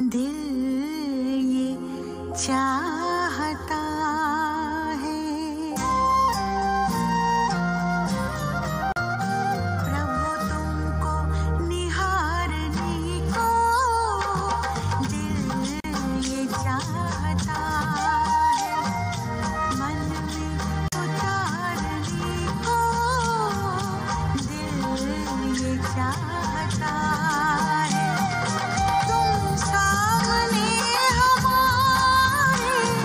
दिल ये चाहता है प्रभु तुमको निहारने को दिल ये चाहता है मन में उतारने को दिल ये चाहता है तुम सामने हमारे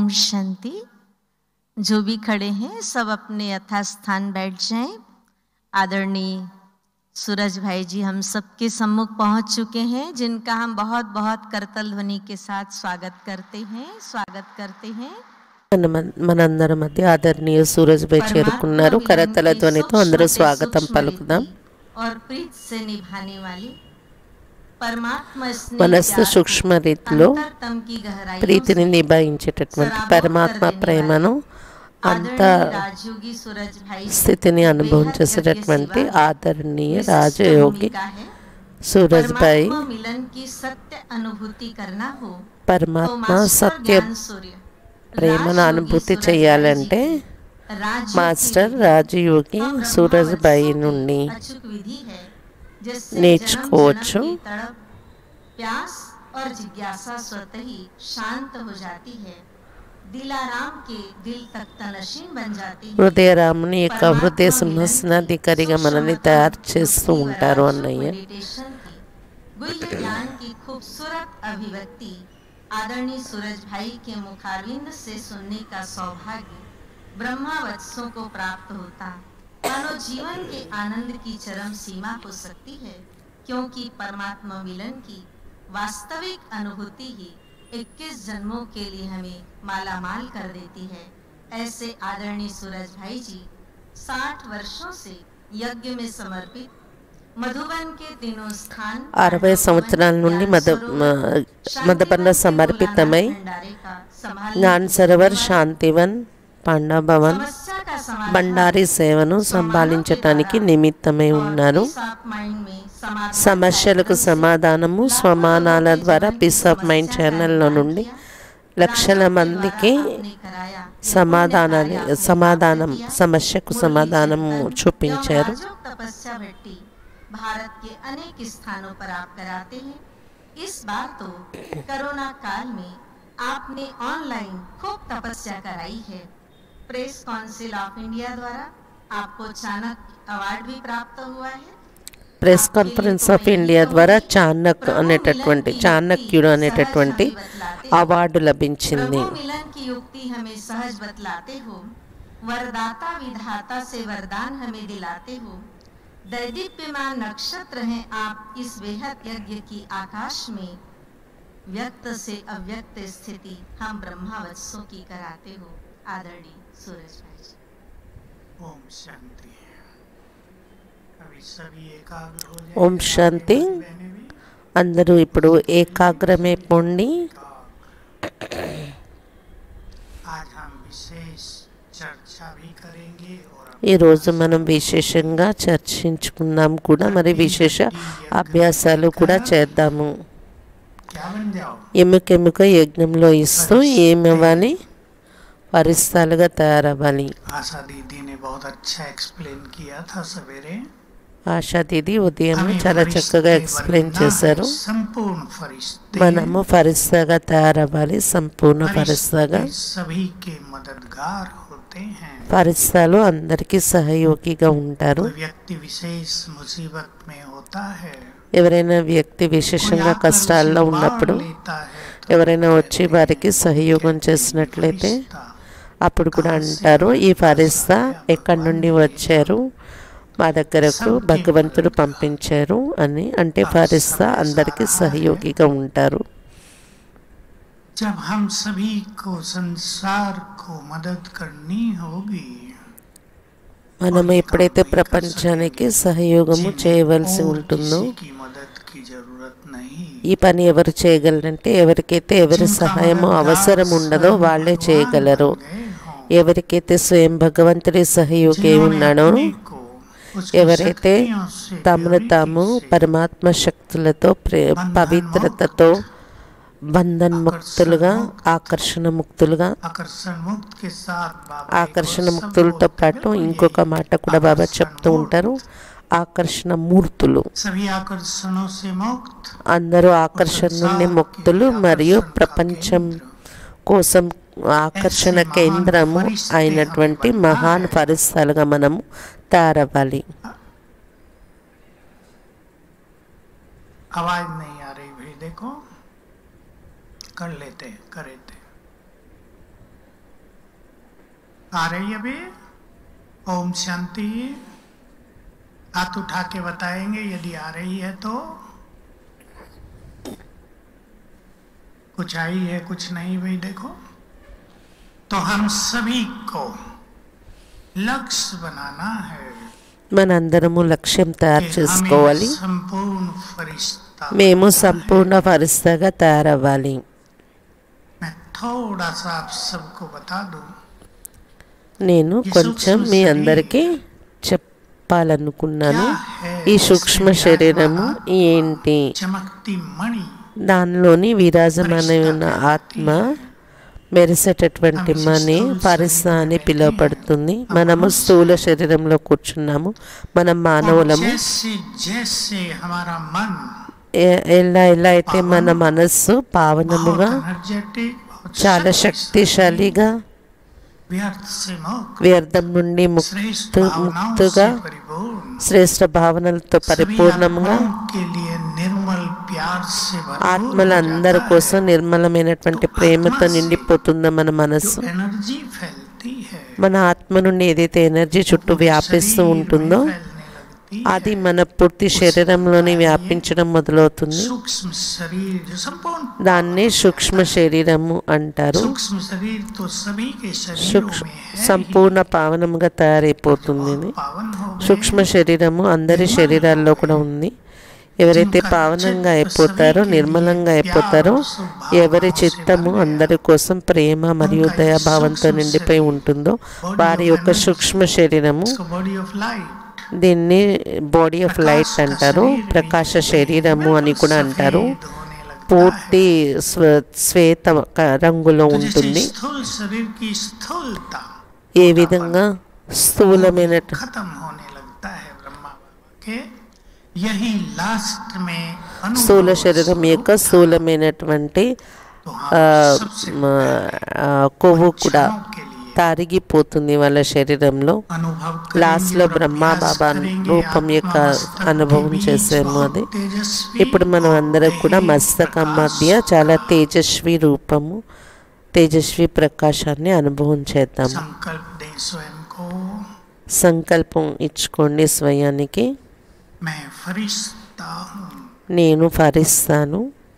ओम शांति जो भी खड़े हैं सब अपने यथास्थान बैठ जाएं आदरणीय सूरज भाई जी हम सबके सम्मुख पहुंच चुके हैं जिनका हम बहुत बहुत करतल ध्वनि के साथ स्वागत करते हैं स्वागत करते हैं మన మన- మనందరి మధ్య ఆదరణీయ సూరజ్ భాయ్ చేరుకున్నారు परमात्मा కరతల मिलन की ధ్వనితో అందరూ सूक्ष्म से స్వాగతం सूक्ष्म పలుకుదాం रीति और प्रीत से निभाने वाली परमात्मा स्नेह మనస్సు प्यार को సూక్ష్మ రీతిలో अंतरतम की गहराइयों ప్రీతిని से నిభాయించేటటువంటి सराबोर పరమాత్మ कर देने ప్రేమను वाले అంత आदरणीय राजयोगी सूरज भाई స్థితిని बेहद అనుభవం यज्ञ చేసేటటువంటి सेवा ఆదరణీయ विशिष्ट రాజయోగి भूमिका है। సూరజ్ భాయ్ परमात्मा मिलन की सत्य अनुभूति करना हो तो పరమాత్మ मास्टर సత్య ज्ञान सूर्य ప్రేమను राजयोगी అనుభూతి सूरज भाई చేయాలంటే जी की राजयोगी మాస్టర్ विधि రాజయోగి और సూరజ్ ब्रह्मावर्षों భాయ్ की నుండి अचूक विधि है जिससे నేర్చుకోవచ్చు. जन्म जन्म की तड़प प्यास और जिज्ञासा स्वतः ही शांत हो जाती है दिलाराम के दिल तक तनशीन बन जाती है హృదయ రాముని యొక్క హృదయ సింహాసనాధికారిగా మనల్ని తయారు చేస్తూ ఉంటారు అన్నయ్య मेडिटेशन की गुह्य ज्ञान की खूबसूरत अभिव्यक्ति आदरणीय सूरज भाई के मुखारविंद से सुनने का सौभाग्य ब्रह्मा वत्सों को प्राप्त होता मानो जीवन के आनंद की चरम सीमा हो सकती है क्योंकि परमात्मा मिलन की वास्तविक अनुभूति ही 21 जन्मों के लिए हमें माला माल कर देती है ऐसे आदरणीय सूरज भाई जी 60 वर्षों से यज्ञ में समर्पित मधुबन के तीनों स्थान అరవై సంవత్సరాల నుండి మద మ- మదపన్న సమర్పితమై జ్ఞాన్ సరోవర్ శాంతివన్ పాండాభవన్ బండారి సేవను సంభాళించటానికి నిమిత్తమై ఉన్నారు సమస్యలకు సమాధానము స్వమానాల ద్వారా పీస్ ఆఫ్ మైండ్ ఛానల్లో నుండి లక్షల మందికి సమాధానాన్ని సమాధానం సమస్యకు సమాధానం చూపించారు तपस्या भट्टी भारत के अनेक स्थानों पर आप कराते हैं इस बार तो कोरोना काल में आपने ऑनलाइन खूब तपस्या कराई है प्रेस काउंसिल ऑफ इंडिया द्वारा आपको चाणक्य अवार्ड भी प्राप्त हुआ है ప్రెస్ కాన్ఫరెన్స్ ఆఫ్ ఇండియా ద్వారా చాణక్ అనేటటువంటి చాణక్యుడు అనేటటువంటి అవార్డు లభించింది प्रभु मिलन की युक्ति हमें सहज बतलाते हो वरदाता विधाता से वरदान हमें दिलाते हो दैदीप्यमान नक्षत्र हैं आप इस बेहद यज्ञ की आकाश में व्यक्त से अव्यक्त स्थिति हम ब्रह्मावत्सों की कराते हो आदरणीय सूरज भाई जी ओम शांति अभी सभी एकाग्र हो जाए ఓం శాంతి అందరూ ఇప్పుడు ఏకాగ్రమే పొండి आज हम विशेष चर्चा भी करेंगे और ఈరోజు మనం విశేషంగా చర్చించుకుందాం కూడా మరి విశేష అభ్యాసాలు కూడా చేద్దాము क्या बन जाओ ఎముకెముక యజ్ఞంలో ఇస్తూ ఏమవ్వాలి పరిస్థాలుగా తయారవ్వాలి आशा दीदी ने बहुत अच्छा एक्सप्लेन किया था सवेरे ఆశా దీది ఉదయం हमें చాలా फरिश्ते చక్కగా ఎక్స్ప్లెయిన్ बनना చేశారు है, संपूर्ण फरिश्ते మనము ఫరిస్తాగా తయారవ్వాలి సంపూర్ణ ఫరిస్తాగా फरिश्ते सभी के मददगार होते हैं ఫరిస్తాలు అందరికీ సహయోగిగా ఉంటారు कोई व्यक्ति विशेष मुसीबत में होता है ఎవరైనా వ్యక్తి कोई విశేషంగా आकर కష్టాల్లో उसे ఉన్నప్పుడు बाढ़ लेता है तो ఎవరైనా వచ్చి వారికి సహయోగం చేసినట్లయితే फरिश्ता అప్పుడు కూడా అంటారు ఈ ఫరిస్తా ఎక్కడి నుండి వచ్చారు మా దగ్గరకు భగవంతుడు పంపించారు అని అంటే ఫరిస్తా అందరికీ సహయోగిగా ఉంటారు जब हम सभी को संसार को मदद करनी होगी మనం ఎప్పుడైతే ప్రపంచానికి సహయోగము जिन्हें చేయవలసి और ఉంటుందో किसी की मदद की जरूरत नहीं ఈ పని ఎవరు చేయగలరంటే ఎవరికైతే ఎవరి जिनका సహాయము मददगार అవసరం ఉండదో स्वयं వాళ్ళే भगवान చేయగలరు बन गए हों, ఎవరికైతే స్వయం భగవంతుడి సహయోగి जिन्होंने ఉన్నాడో अपने को उसकी ఎవరైతే शक्तियों से తమను purity తాము से పరమాత్మ శక్తులతో ప్రే పవిత్రతతో బంధన్ ముక్తులుగా ఆకర్షణ ముక్తులుగా आकर्षण मुक्त के साथ बाबा एक ఆకర్షణ और शब्द ముక్తులతో बोलते పాటు हैं, ఇంకొక మాట కూడా బాబా చెప్తూ ఉంటారు ఆకర్షణ మూర్తులు सभी आकर्षणों से मुक्त అందరూ ఆకర్షణ నుండి ముక్తులు మరియు ప్రపంచం కోసం ఆకర్షణ కేంద్రము అయినటువంటి మహాన్ ఫరిస్తాలుగా మనము తయారవ్వాలి आवाज नहीं आ रही भाई देखो कर लेते हैं कर लेते हैं। आ रही है अभी ओम शांति हाथ उठा के बताएंगे यदि आ रही है तो कुछ आई है कुछ नहीं भाई देखो तो हम सभी को लक्ष्य बनाना है మనందరము లక్ష్యం తయారు कि हमें చేసుకోవాలి संपूर्ण फरिश्ता మేము बनना है। సంపూర్ణ ఫరిస్తగా తయారవ్వాలి मैं थोड़ा सा आप सबको बता दूं నేను కొంచెం మీ అందరికీ చెప్పాలనుకున్నాను ఈ సూక్ష్మ శరీరము ఏంటి चमकती मणि దానిలోని విరాజమానమైన ఆత్మ మెరిసేటటువంటి మని పరిస అని పిలువబడుతుంది మనము స్థూల శరీరంలో కూర్చున్నాము మనం और మానవులము जैसे जैसे हमारा मन ఎ- ఎలా ఎలా అయితే మన మనస్సు बहुत పావనముగా एनर्जेटिक बहुत చాలా शक्तिशाली, శక్తిశాలిగా व्यर्थ से मुक्त వ్యర్థం నుండి श्रेष्ठ ముక్తు भावनाओं ముక్తుగా से परिपूर्ण శ్రేష్ట భావనలతో सभी పరిపూర్ణంగా आत्माओं के लिए निर्मल प्यार से भरपूर हो ఆత్మలందరి जाता కోసం है। నిర్మలమైనటువంటి ప్రేమతో నిండిపోతుందో మన మనస్సు जो एनर्जी फैलती है మన ఆత్మ నుండి ఏదైతే ఎనర్జీ చుట్టూ వ్యాపిస్తూ शरीर में ఉంటుందో फैलने लगती అది है। మన పూర్తి శరీరంలోని వ్యాపించడం మొదలవుతుంది सूक्ष्म शरीर जो संपूर्ण దాన్ని సూక్ష్మ శరీరము అంటారు सूक्ष्म शरीर तो सभी के शरीरों సూక్ష్ में है ही। సంపూర్ణ పావనముగా తయారైపోతుంది ఇది. पावन हो गए సూక్ష్మ శరీరము అందరి శరీరాల్లో కూడా ఉంది ఎవరైతే పావనంగా అయిపోతారో నిర్మలంగా అయిపోతారో ఎవరి చిత్తము అందరి కోసం ప్రేమ మరియు దయాభావంతో నిండిపోయి ఉంటుందో వారి యొక్క సూక్ష్మ శరీరము इसको बॉडी ऑफ लाइट దీన్ని బాడీ ఆఫ్ లైట్ అంటారు ప్రకాశ శరీరము అని కూడా అంటారు होने लगता పూర్తి స్వ శ్వేత క- రంగులో है। तो ఉంటుంది जैसे स्थूल शरीर की स्थूलता ఏ విధంగా స్థూలమైన खत्म होने लगता है ब्रह्मा बाबा के यही लास्ट में స్థూల अनुभव శరీరం యొక్క స్థూలమైనటువంటి तो ఆ, हाँ सबसे మ, ఆ, కొవ్వు కూడా क्षणों के लिए తరిగిపోతుంది వాళ్ళ శరీరంలో अनुभव లాస్ట్ करेंगे లో और బ్రహ్మా अभ्यास బాబా करेंगे। రూపం యొక్క आत्मा मस्तक అనుభవం के बीच చేసాము बहुत అది तेजस्वी ఇప్పుడు మనం और అందరం కూడా देही మస్తకం प्रकाश మధ్య చాలా తేజస్వి రూపము తేజస్వి ప్రకాశాన్ని అనుభవం చేద్దాం संकल्प दे स्वयं को సంకల్పం ఇచ్చుకోండి స్వయానికి मैं फरिश्ता हूँ నేను ఫరిస్తాను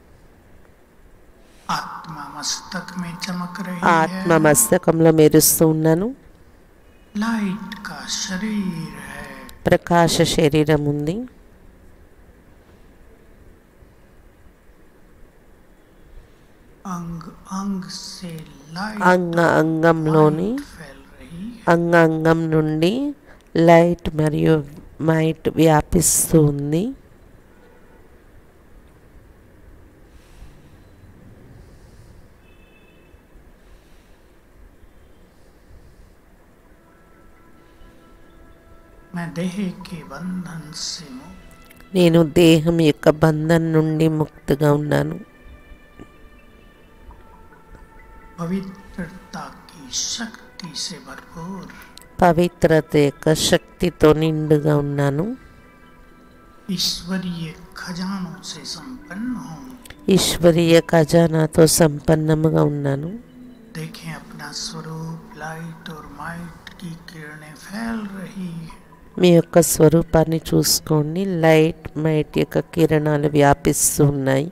आत्मा मस्तक में चमक रही ఆత్మ है మస్తకంలో మెరుస్తూ ఉన్నాను लाइट का शरीर है ప్రకాశ శరీరం ఉంది अंग अंग से लाइट అంగ అంగంలోని फैल रही है అంగ అంగం నుండి లైట్ మరియు మైట్ వ్యాపిస్తూ ఉంది मैं देह के बंधन से मुक्त నేను దేహం యొక్క బంధం నుండి ముక్తిగా ఉన్నాను पवित्रता की शक्ति से भरपूर పవిత్రత యొక్క శక్తితో నిండుగా ఉన్నాను ईश्वरीय खजानों से संपन्न हूँ ఈశ్వరీయ ఖజానాతో సంపన్నముగా ఉన్నాను देखें अपना स्वरूप लाइट और माइट की किरणें फैल रही है మీ యొక్క స్వరూపాన్ని చూసుకోండి లైట్ మైట్ యొక్క కిరణాలు వ్యాపిస్తూ ఉన్నాయి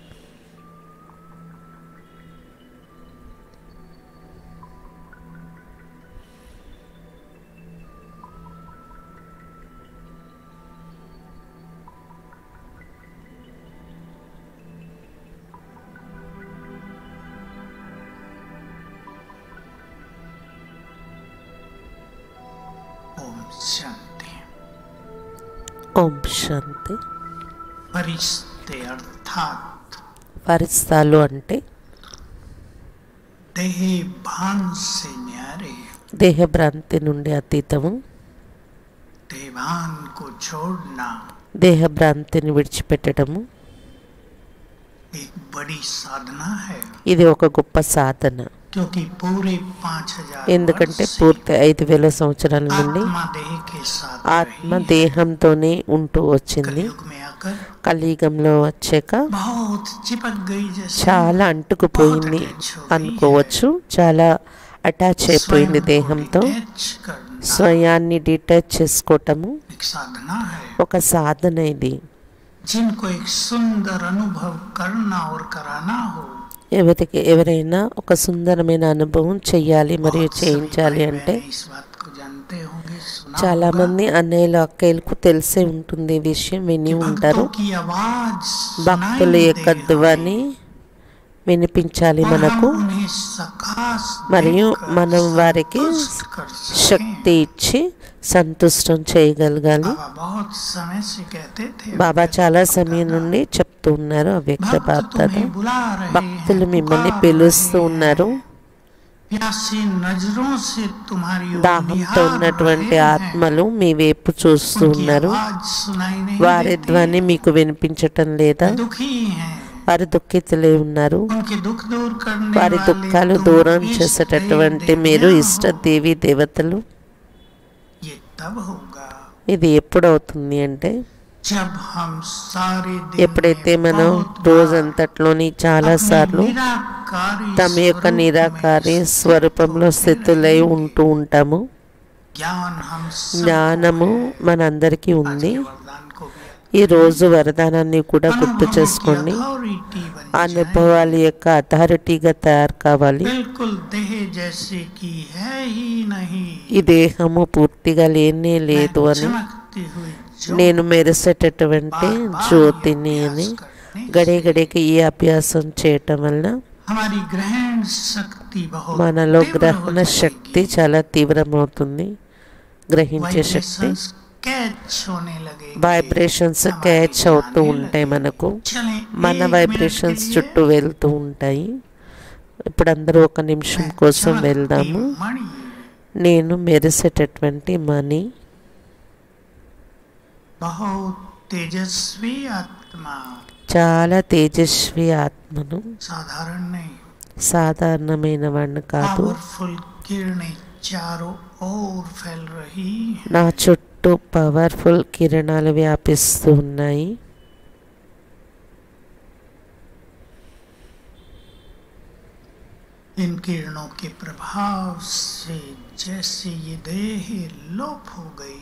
ओम शांति ఓం శాంతి फरिश्ते अर्थात ఫరిస్తాలు అంటే देह भान से न्यारे దేహభ్రాంతి నుండి అతీతము देवान को छोड़ना దేహభ్రాంతిని విడిచిపెట్టడము एक बड़ी साधना है ఇది ఒక గొప్ప సాధన क्योंकि पूरे पाँच हजार ఎందుకంటే वर्ष से పూర్తి ఐదు వేల సంవత్సరాల నుండి आत्मा देह के साथ ఆత్మ रही దేహంతోనే ఉంటూ వచ్చింది कलयुग में आकर కలియుగంలో వచ్చాక बहुत चिपक गई जैसे చాలా అంటుకుపోయింది అనుకోవచ్చు చాలా అటాచ్ అయిపోయింది स्वयं को దేహంతో detach करना స్వయాన్ని డిటాచ్ చేసుకోవటము एक साधना है ఒక సాధన ఇది जिनको एक सुंदर अनुभव करना और कराना हो ఎవరికి ఎవరైనా ఒక సుందరమైన అనుభవం చెయ్యాలి మరియు बहुत सभी చేయించాలి भाई అంటే बहनें इस बात को जानते होंगे सुना చాలా होगा మంది అన్నయ్యలు అక్కయ్యలకు తెలిసే ఉంటుంది ఈ విషయం విని कि ఉంటారు भक्तों की आवाज భక్తుల सुनाई యొక్క दे ధ్వని వినిపించాలి और మనకు हम उन्हें सकाश మరియు देकर మనం వారికి संतुष्ट कर सकें। శక్తి ఇచ్చి సంతుష్టం చేయగలగాలి बाबा बहुत समय से कहते थे బాబా చాలా సమయం నుండి చెప్తూ ఉన్నారు అవ్యక్త भक्त బాప్దాద तुम्हें बुला रहे భక్తులు हैं, మిమ్మల్ని पुकार పిలుస్తూ रहे ఉన్నారు हैं। प्यासी नजरों से तुम्हारी ओर దాహంతో निहार ఉన్నటువంటి रहे हैं। ఆత్మలు మీ వైపు చూస్తూ उनकी ఉన్నారు आवाज सुनाई नहीं వారి देती। ధ్వని మీకు వినిపించటం లేదా दुखी हैं వారు దుఃఖితులే ఉన్నారు उनके दुख दूर करने వారి वाले దుఃఖాలు तुम దూరం इष्ट చేసేటటువంటి देव మీరు देवता ఇష్ట हो। దేవి దేవతలు ये तब होगा ఇది ఎప్పుడు అవుతుంది అంటే जब हम सारे दिन ఎప్పుడైతే में మనం बहुत बार రోజంతట్లోని చాలా अपने సార్లు निराकारी తమ యొక్క स्वरूप में నిరాకారి स्थित స్వరూపంలో होते స్థితులై रहेंगे। ఉంటూ ఉంటాము ज्ञान हम सबको జ్ఞానము है। మనందరికీ आज ఉంది के वरदान को भी ఈ రోజు వరదానాన్ని కూడా గుర్తు अनुभवों की చేసుకోండి authority बन ఆ जाए। అనుభవాల యొక్క అథారిటీగా తయారు కావాలి बिल्कुल देह जैसे की है ही नहीं ఈ దేహము పూర్తిగా లేనే లేదు मैं అని चमकती हुई ज्योति నేను మెరిసేటటువంటి बार बार జ్యోతిని ये అని अभ्यास करने గడే से గడికి ఈ అభ్యాసం చేయటం వలన हमारी ग्रहण शक्ति बहुत మనలో तीव्र हो గ్రహణ जाएगी। శక్తి చాలా తీవ్రమవుతుంది గ్రహించే శక్తి Vibrations catch होने लगेंगे। వైబ్రేషన్స్ हमारे క్యాచ్ అవుతూ जाने ఉంటాయి लगेंगे। మనకు चलें, మన एक వైబ్రేషన్స్ मिनट के చుట్టూ लिए వెళ్తూ ఉంటాయి ఇప్పుడు అందరూ ఒక నిమిషం కోసం चमकती వెళ్దాము मणि నేను మెరిసేటటువంటి మనీ बहुत तेजस्वी आत्मा చాలా తేజస్వి ఆత్మను साधारण नहीं సాధారణమైన వాడిని కాదు पावरफुल किरणें चारों ओर फैल रही हैं। నా చుట్టూ పవర్ఫుల్ కిరణాలు వ్యాపిస్తూ ఉన్నాయి इन किरणों के प्रभाव से जैसे ये देह लोप हो गई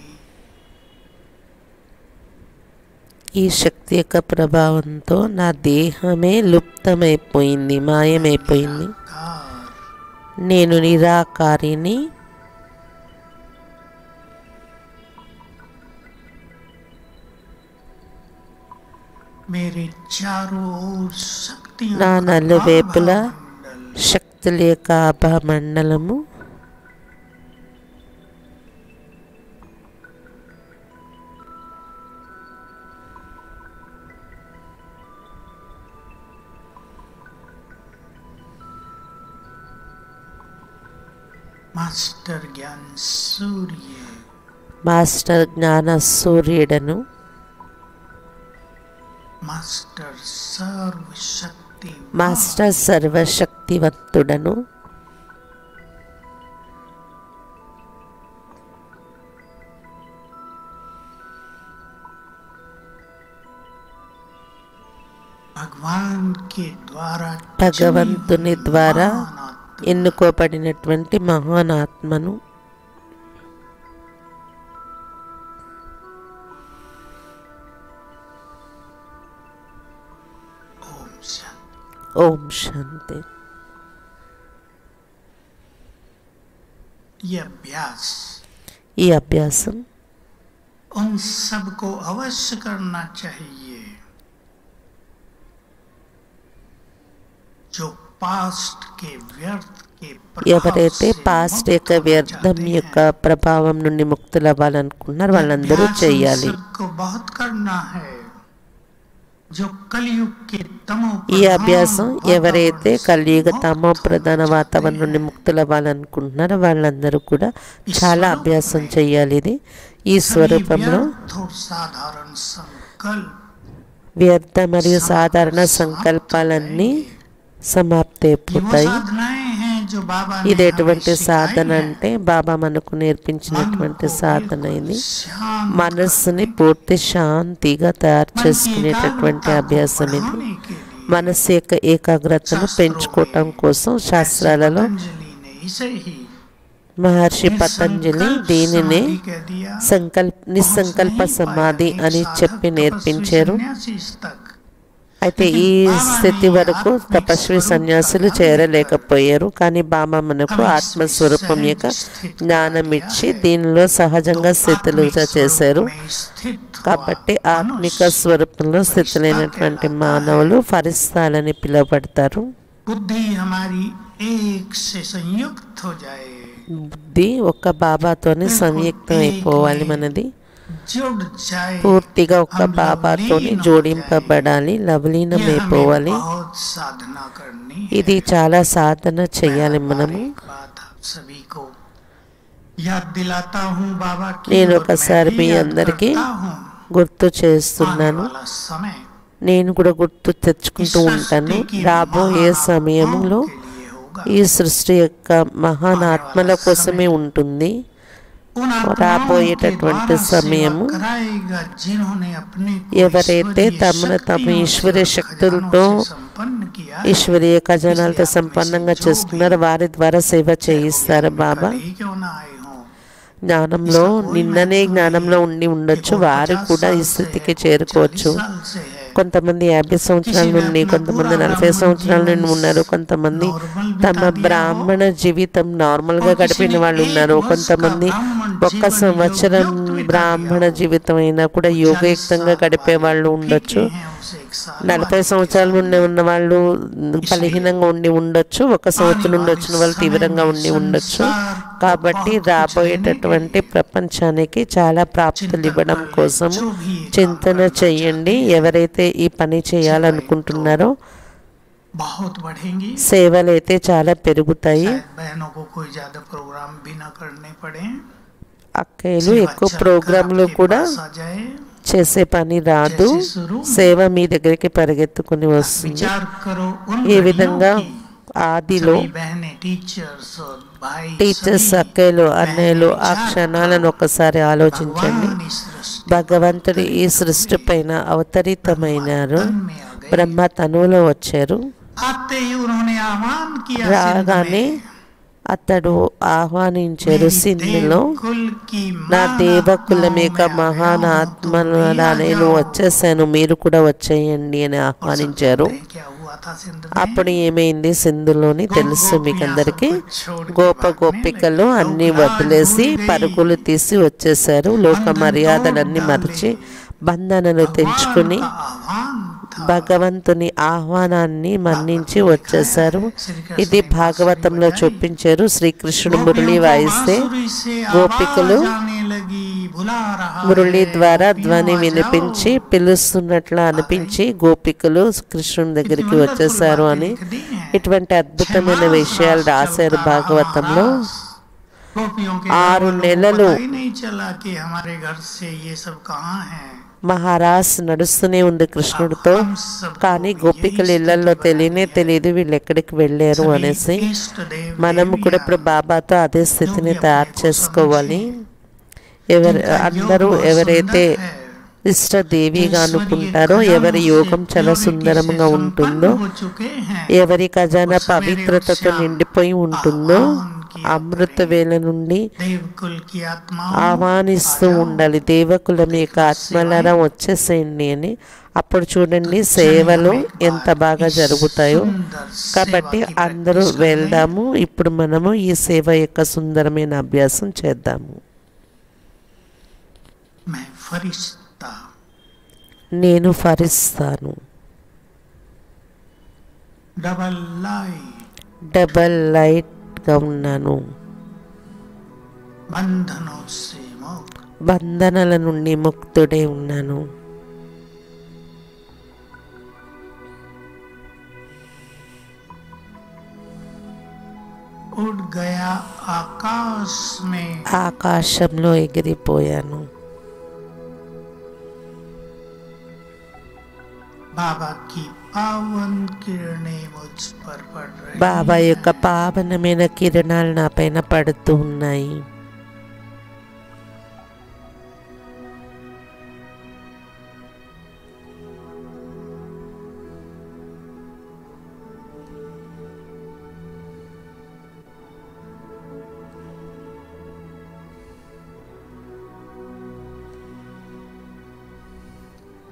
ఈ శక్తి యొక్క ప్రభావంతో నా దేహమే లుప్తమైపోయింది మాయమైపోయింది निराकार నేను నిరాకారిని मेरे चारों ओर शक्तियों నా का నలువైపులా आभामंडल శక్తుల యొక్క ఆభా మండలము मास्टर ज्ञान सूर्य మాస్టర్ జ్ఞాన సూర్యుడను मास्टर सर्वशक्ति మాస్టర్ సర్వశక్తివంతుడను भगवान के द्वारा భగవంతుని चुनी हुई ద్వారా महान आत्मा। ఎన్నుకోబడినటువంటి మహాన్ ఆత్మను ओम शांति ఓం శాంతి ये अभ्यास ఈ అభ్యాసం उन सबको अवश्य करना चाहिए जो पास्ट के व्यर्थ के प्रभाव ఎవరైతే से పాస్ట్ मुक्त యొక్క होना వ్యర్థం चाहते యొక్క हैं। ప్రభావం నుండి ముక్తులవ్వాలనుకుంటున్నారు వాళ్ళందరూ अभ्यास उन చేయాలి सबको बहुत करना है जो कलयुग के तमो ఈ प्रधान అభ్యాసం ఎవరైతే वातावरण से కలియుగ मुक्त తమో होना ప్రధాన चाहते వాతావరణం నుండి हैं। ముక్తులవ్వాలనుకుంటున్నారో వాళ్ళందరూ కూడా ఈ చాలా స్వరూపమే అభ్యాసం చేయాలి ఇది ఈ सभी స్వరూపంలో व्यर्थ और साधारण संकल्प వ్యర్థ మరియు సాధారణ సంకల్పాలన్నీ సమాప్తి ये वो అయిపోతాయి साधनाएं हैं जो बाबा ने ఇది हमें ఎటువంటి सिखाई సాధన हैं। అంటే బాబా మనకు मन నేర్పించినటువంటి को సాధన बिल्कुल ఇది शांत మనస్సుని करने పూర్తి శాంతిగా తయారు मन की చేసుకునేటటువంటి एकाग्रता को అభ్యాసం ఇది बढ़ाने के लिए మనస్సు యొక్క ఏకాగ్రతను పెంచుకోవటం కోసం శాస్త్రాలలో पतंजलि ने इसे ही మహర్షి పతంజలి निसंकल्प దీనినే समाधि कह दिया సంకల్ప నిస్సంకల్ప సమాధి అని చెప్పి నేర్పించారు అయితే ఈ స్థితి వరకు తపస్వి సన్యాసులు చేరలేకపోయారు కానీ బాబా మనకు ఆత్మస్వరూపం యొక్క జ్ఞానం ఇచ్చి దీనిలో సహజంగా స్థితులుగా చేశారు కాబట్టి ఆత్మిక స్వరూపంలో స్థితి లేనటువంటి మానవులు ఫరిస్తాలని పిలువబడతారు बुद्धि हमारी एक से संयुक्त हो जाए బుద్ధి ఒక్క బాబాతోనే సంయుక్తం అయిపోవాలి మనది जुड़ जाए పూర్తిగా ఒక్క బాబాతోని జోడింపబడాలి ये हमें లవలీనమైపోవాలి बहुत साधना करनी है ఇది చాలా సాధన చెయ్యాలి మనము एक बात आप सभी को याद दिलाता हूँ बाबा की నేను और मैं ఒకసారి भी మీ याद అందరికీ करता हूँ। గుర్తు आने చేస్తున్నాను वाला समय నేను కూడా గుర్తు తెచ్చుకుంటూ ఉంటాను రాబోయే సమయంలో के लिए होगा ఈ సృష్టి యొక్క మహాన్ ఆత్మల కోసమే ఉంటుంది उन आत्माओं రాబోయేటటువంటి के द्वारा సమయము सेवा कराएगा, जिन्होंने अपने को ఎవరైతే ईश्वरीय తమను తమ शक्तियों ఈశ్వరీయ से, శక్తులతో खजानों से संपन्न किया है, ఈశ్వరీయ ఖజానాలతో సంపన్నంగా చేసుకున్నారు వారి ద్వారా సేవ చేయిస్తారు బాబా कल ही क्यों ना आए हों జ్ఞానంలో నిన్ననే జ్ఞానంలో ఉండి ఉండొచ్చు వారు కూడా ఈ స్థితికి చేరుకోవచ్చు साल से है కొంతమంది యాభై సంవత్సరాల నుండి కొంతమంది నలభై సంవత్సరాల నుండి ఉన్నారు కొంతమంది తమ బ్రాహ్మణ జీవితం నార్మల్ గా గడిపిన వాళ్ళు ఉన్నారు కొంతమంది ఒక్క సంవత్సరం బ్రాహ్మణ జీవితం అయినా కూడా యోగయుక్తంగా గడిపే వాళ్ళు ఉండొచ్చు हैं उसे एक साल నలభై సంవత్సరాల నుండి ఉన్న వాళ్ళు బలహీనంగా ఉండి ఉండొచ్చు ఒక సంవత్సరం నుండి వచ్చిన వాళ్ళు తీవ్రంగా ఉండి ఉండొచ్చు కాబట్టి రాబోయేటటువంటి ప్రపంచానికి చాలా ప్రాప్తులు ఇవ్వడం కోసం చింతన చెయ్యండి ఎవరైతే ఈ పని చేయాలనుకుంటున్నారో बहुत बढ़ेंगी సేవలు అయితే చాలా పెరుగుతాయి शायद बहनों को कोई ज्यादा प्रोग्राम भी ना करने पड़े అక్కలు सेवा ఎక్కువ चलकर ప్రోగ్రాంలు आपके కూడా पास आ जाए చేసే పని రాదు जैसे शुरू में సేవ మీ దగ్గరికి పరిగెత్తుకుని వస్తుంది विचार करो उन ఈ घड़ियों విధంగా की ఆదిలో सभी बहनें टीचर्स और भाई టీచర్స్ सभी అక్కలు అన్నయ్యలు ఆ विचार క్షణాలను ఒకసారి ఆలోచించండి भगवान इस सृष्टि భగవంతుడు ఈ సృష్టి పైన అవతరితమైనారు तन में आ गए బ్రహ్మ తనులో వచ్చారు आते ही उन्होंने आह्वान किया రాగానే सिंध में, అతడు ఆహ్వానించారు मेरी సింధులో देवकुल की నా मानव దేవకులం आत्माओं యొక్క में आ మహాన్ गया हूं, ఆత్మల तुम भी आ నేను जाओ। వచ్చేసాను మీరు కూడా వచ్చేయండి అని और सब ఆహ్వానించారు जानते हैं क्या हुआ था सिंध में? అప్పుడు ఏమైంది సింధులోని తెలుసు మీకు అందరికి గోప గోపికలు అన్ని వదిలేసి పరుగులు తీసి వచ్చేసారు లోక మర్యాదలన్నీ మరిచి బంధనలు తెంచుకుని भगवान का आह्वान था భగవంతుని ఆహ్వానాన్ని మన్నించి వచ్చేసారు ఇది భాగవతంలో చూపించారు శ్రీకృష్ణుడు మురళి వాయిస్తే గోపికలు మురళి ద్వారా ధ్వని వినిపించి పిలుస్తున్నట్లు అనిపించి గోపికలు కృష్ణుని దగ్గరికి వచ్చేసారు అని ఇటువంటి అద్భుతమైన విషయాలు రాశారు భాగవతంలో ఆరు నెలలు चला कि हमारे घर से ये सब कहाँ है మహారాజ్ నడుస్తూనే ఉంది కృష్ణుడితో కానీ గోపికలు ఇళ్లలో తెలియనే తెలియదు వీళ్ళు ఎక్కడికి వెళ్ళారు అనేసి మనము కూడా ఇప్పుడు బాబాతో అదే స్థితిని తయారు చేసుకోవాలి ఎవరు అందరూ ఎవరైతే ఇష్ట దేవిగా అనుకుంటారో ఎవరి యోగం చాలా సుందరంగా ఉంటుందో ఎవరి ఖజానా పవిత్రతతో నిండిపోయి ఉంటుందో అమృత వేళ నుండి देवकुल की आत्मा ఆహ్వానిస్తూ ఉండాలి దేవకులం యొక్క ఆత్మలారా వచ్చేసేయండి అని అప్పుడు చూడండి సేవలు ఎంత బాగా జరుగుతాయో కాబట్టి అందరూ వెళ్దాము ఇప్పుడు మనము ఈ సేవ యొక్క సుందరమైన అభ్యాసం చేద్దాము मैं फरिश्ता నేను ఫరిస్తాను डबल लाई డబల్ లైట్గా ఉన్నాను बंधनों से मुक्त బంధనల నుండి ముక్తుడే ఉన్నాను उड़ गया आकाश में ఆకాశంలో ఎగిరిపోయాను बाबा की पावन किरणें मुझ पर पड़ रही బాబా యొక్క పావనమైన కిరణాలు నా పైన పడుతూ ఉన్నాయి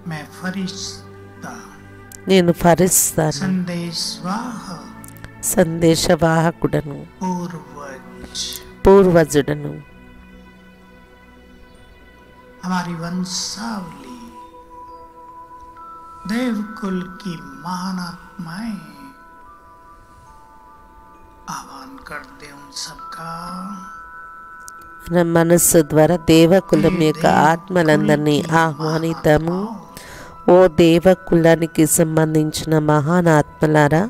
मैं फरिश्ता నేను ఫరిస్తాను संदेशवाह సందేశవాహకుడను पूर्वज పూర్వజుడను हमारी वंशावली देवकुल की महान आत्माएं आह्वान करते उन सबका మన మనస్సు ద్వారా దేవకులం యొక్క ఆత్మలందరినీ ఆహ్వానితాము ఓ దేవకులానికి సంబంధించిన మహాన్ ఆత్మలారా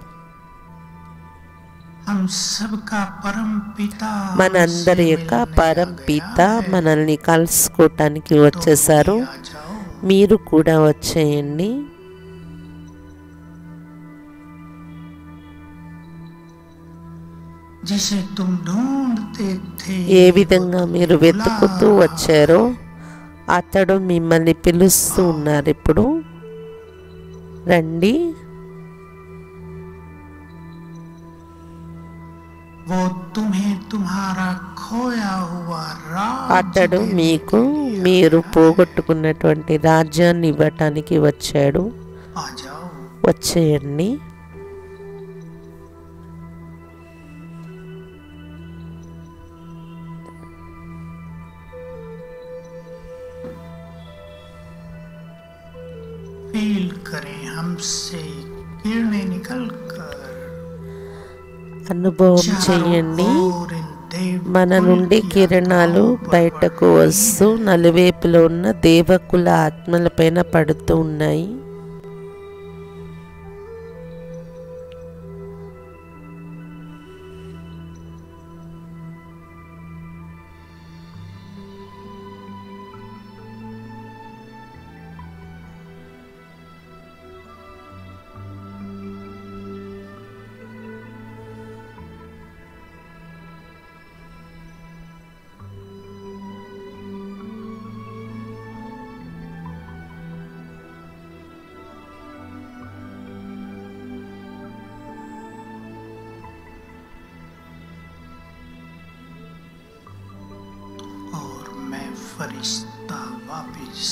हम सबका परम पिता మనందరి हमसे యొక్క मिलने పరం आ పిత गया है। మనల్ని కలుసుకోవటానికి వచ్చేసారు तो भी आ जाओ మీరు కూడా వచ్చేయండి जिसे तुम ढूंढते थे ఏ విధంగా మీరు వెతుకుతూ వచ్చారో అతడు మిమ్మల్ని పిలుస్తూ ఉన్నారు ఇప్పుడు రండి वो तुम्हें तुम्हारा खोया हुआ అతడు राज्य మీకు మీరు పోగొట్టుకున్నటువంటి రాజ్యాన్ని ఇవ్వటానికి వచ్చాడు आ जाओ వచ్చేయండి फील करें हमसे किरणें निकल कर అనుభవం చేయండి మన నుండి కిరణాలు బయటకు వస్తూ నలువైపులో ఉన్న దేవకుల ఆత్మలపైన పడుతూ ఉన్నాయి और मैं फरिश्ता वापिस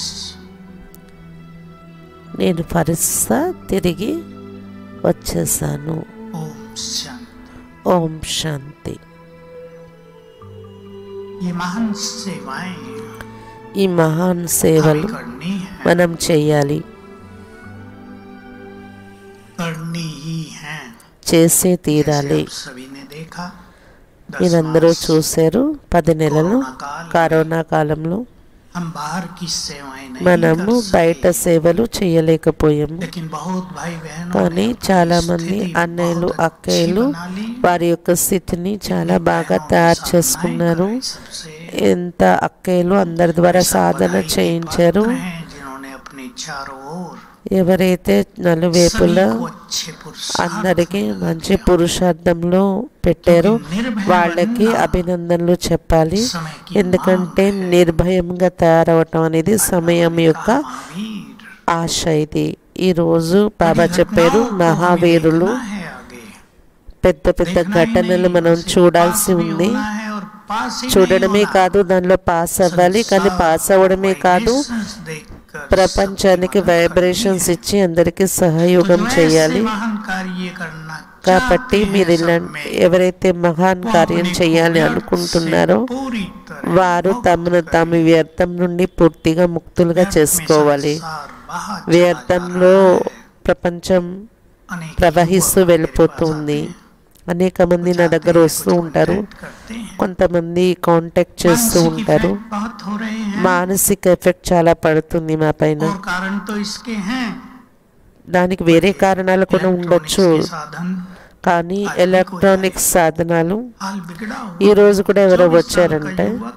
నేను ఫరిస్తా తిరిగి వచ్చేసాను ओम शांति ఓం శాంతి ये महान सेवाएं ఈ మహాన్ हमें సేవలు करनी है మనం చేయాలి करनी ही है చేసే जैसे తీరాలి आप सभी ने देखा दस మీరందరూ मास చూశారు పది నెలలు कोरोना काल में కరోనా కాలంలో हम बाहर की सेवाएं नहीं మనము कर బయట सके సేవలు చేయలేకపోయాము लेकिन बहुत भाई बहनों కానీ ने अपनी చాలా మంది स्थिति అన్నయ్యలు बहुत अच्छी అక్కయ్యలు बना ली। వారి యొక్క స్థితిని చాలా इतनी బాగా बहनों ने తయారు साधनाएं చేసుకున్నారు कराई सबसे। ఎంత అక్కయ్యలు అందరి ద్వారా सब సాధన बधाई के చేయించారు पात्र हैं जिन्होंने अपनी चारों ओर ఎవరైతే నలువైపులా सभी को अच्छे पुरुषार्थ అందరికీ में మంచి लगाया। పురుషార్థంలో పెట్టారు क्योंकि निर्भय వాళ్ళకి बनना అభినందనలు చెప్పాలి समय की ఎందుకంటే मांग है। నిర్భయంగా తయారవటం అనేది సమయం యొక్క महावीर ఆశ ఇది ఈరోజు బాబా बड़ी చెప్పారు घटनाओं को हमें మహావీరులు देखना है आगे। పెద్ద పెద్ద देखना ही ఘటనలు नहीं, మనం सिर्फ చూడాల్సి पास भी ఉంది होना है और पास ही नहीं చూడడమే होना। కాదు దానిలో పాస్ అవ్వాలి కానీ పాస్ అవ్వడమే కాదు Vibrations देखकर ప్రపంచానికి सबकी मदद వైబ్రేషన్స్ करनी है। ఇచ్చి అందరికీ సహయోగం तो जो చేయాలి ऐसे महान कार्य करना కాబట్టి चाहते हैं మీరు ఇలా सब में, ఎవరైతే మహాన్ वो కార్యం अपने को చేయాలి व्यर्थ అనుకుంటున్నారో से पूरी तरह వారు मुक्त తమను करें। తాము వ్యర్థం నుండి పూర్తిగా ముక్తులుగా व्यर्थ में చేసుకోవాలి संसार बाहर चला వ్యర్థంలో जा रहा है। ప్రపంచం अनेक ప్రవహిస్తూ युवक मेरे వెళ్ళిపోతుంది पास आते हैं। అనేక మంది నా चाहते దగ్గర हैं, వస్తూ कुछ ఉంటారు contact करते हैं। కొంతమంది కాంటాక్ట్ చేస్తూ मानसिक ఉంటారు effect बहुत हो रहे हैं మానసిక ఎఫెక్ట్ చాలా పడుతుంది మా పైన और कारण तो इसके हैं దానికి వేరే కారణాలు కూడా ఉండొచ్చు इलेक्ट्रॉनिक्स के साधन కానీ ఎలక్ట్రానిక్ సాధనాలు हाल बिगड़ा ఈ हुआ రోజు కూడా ఎవరో 24 साल का వచ్చారంటే युवक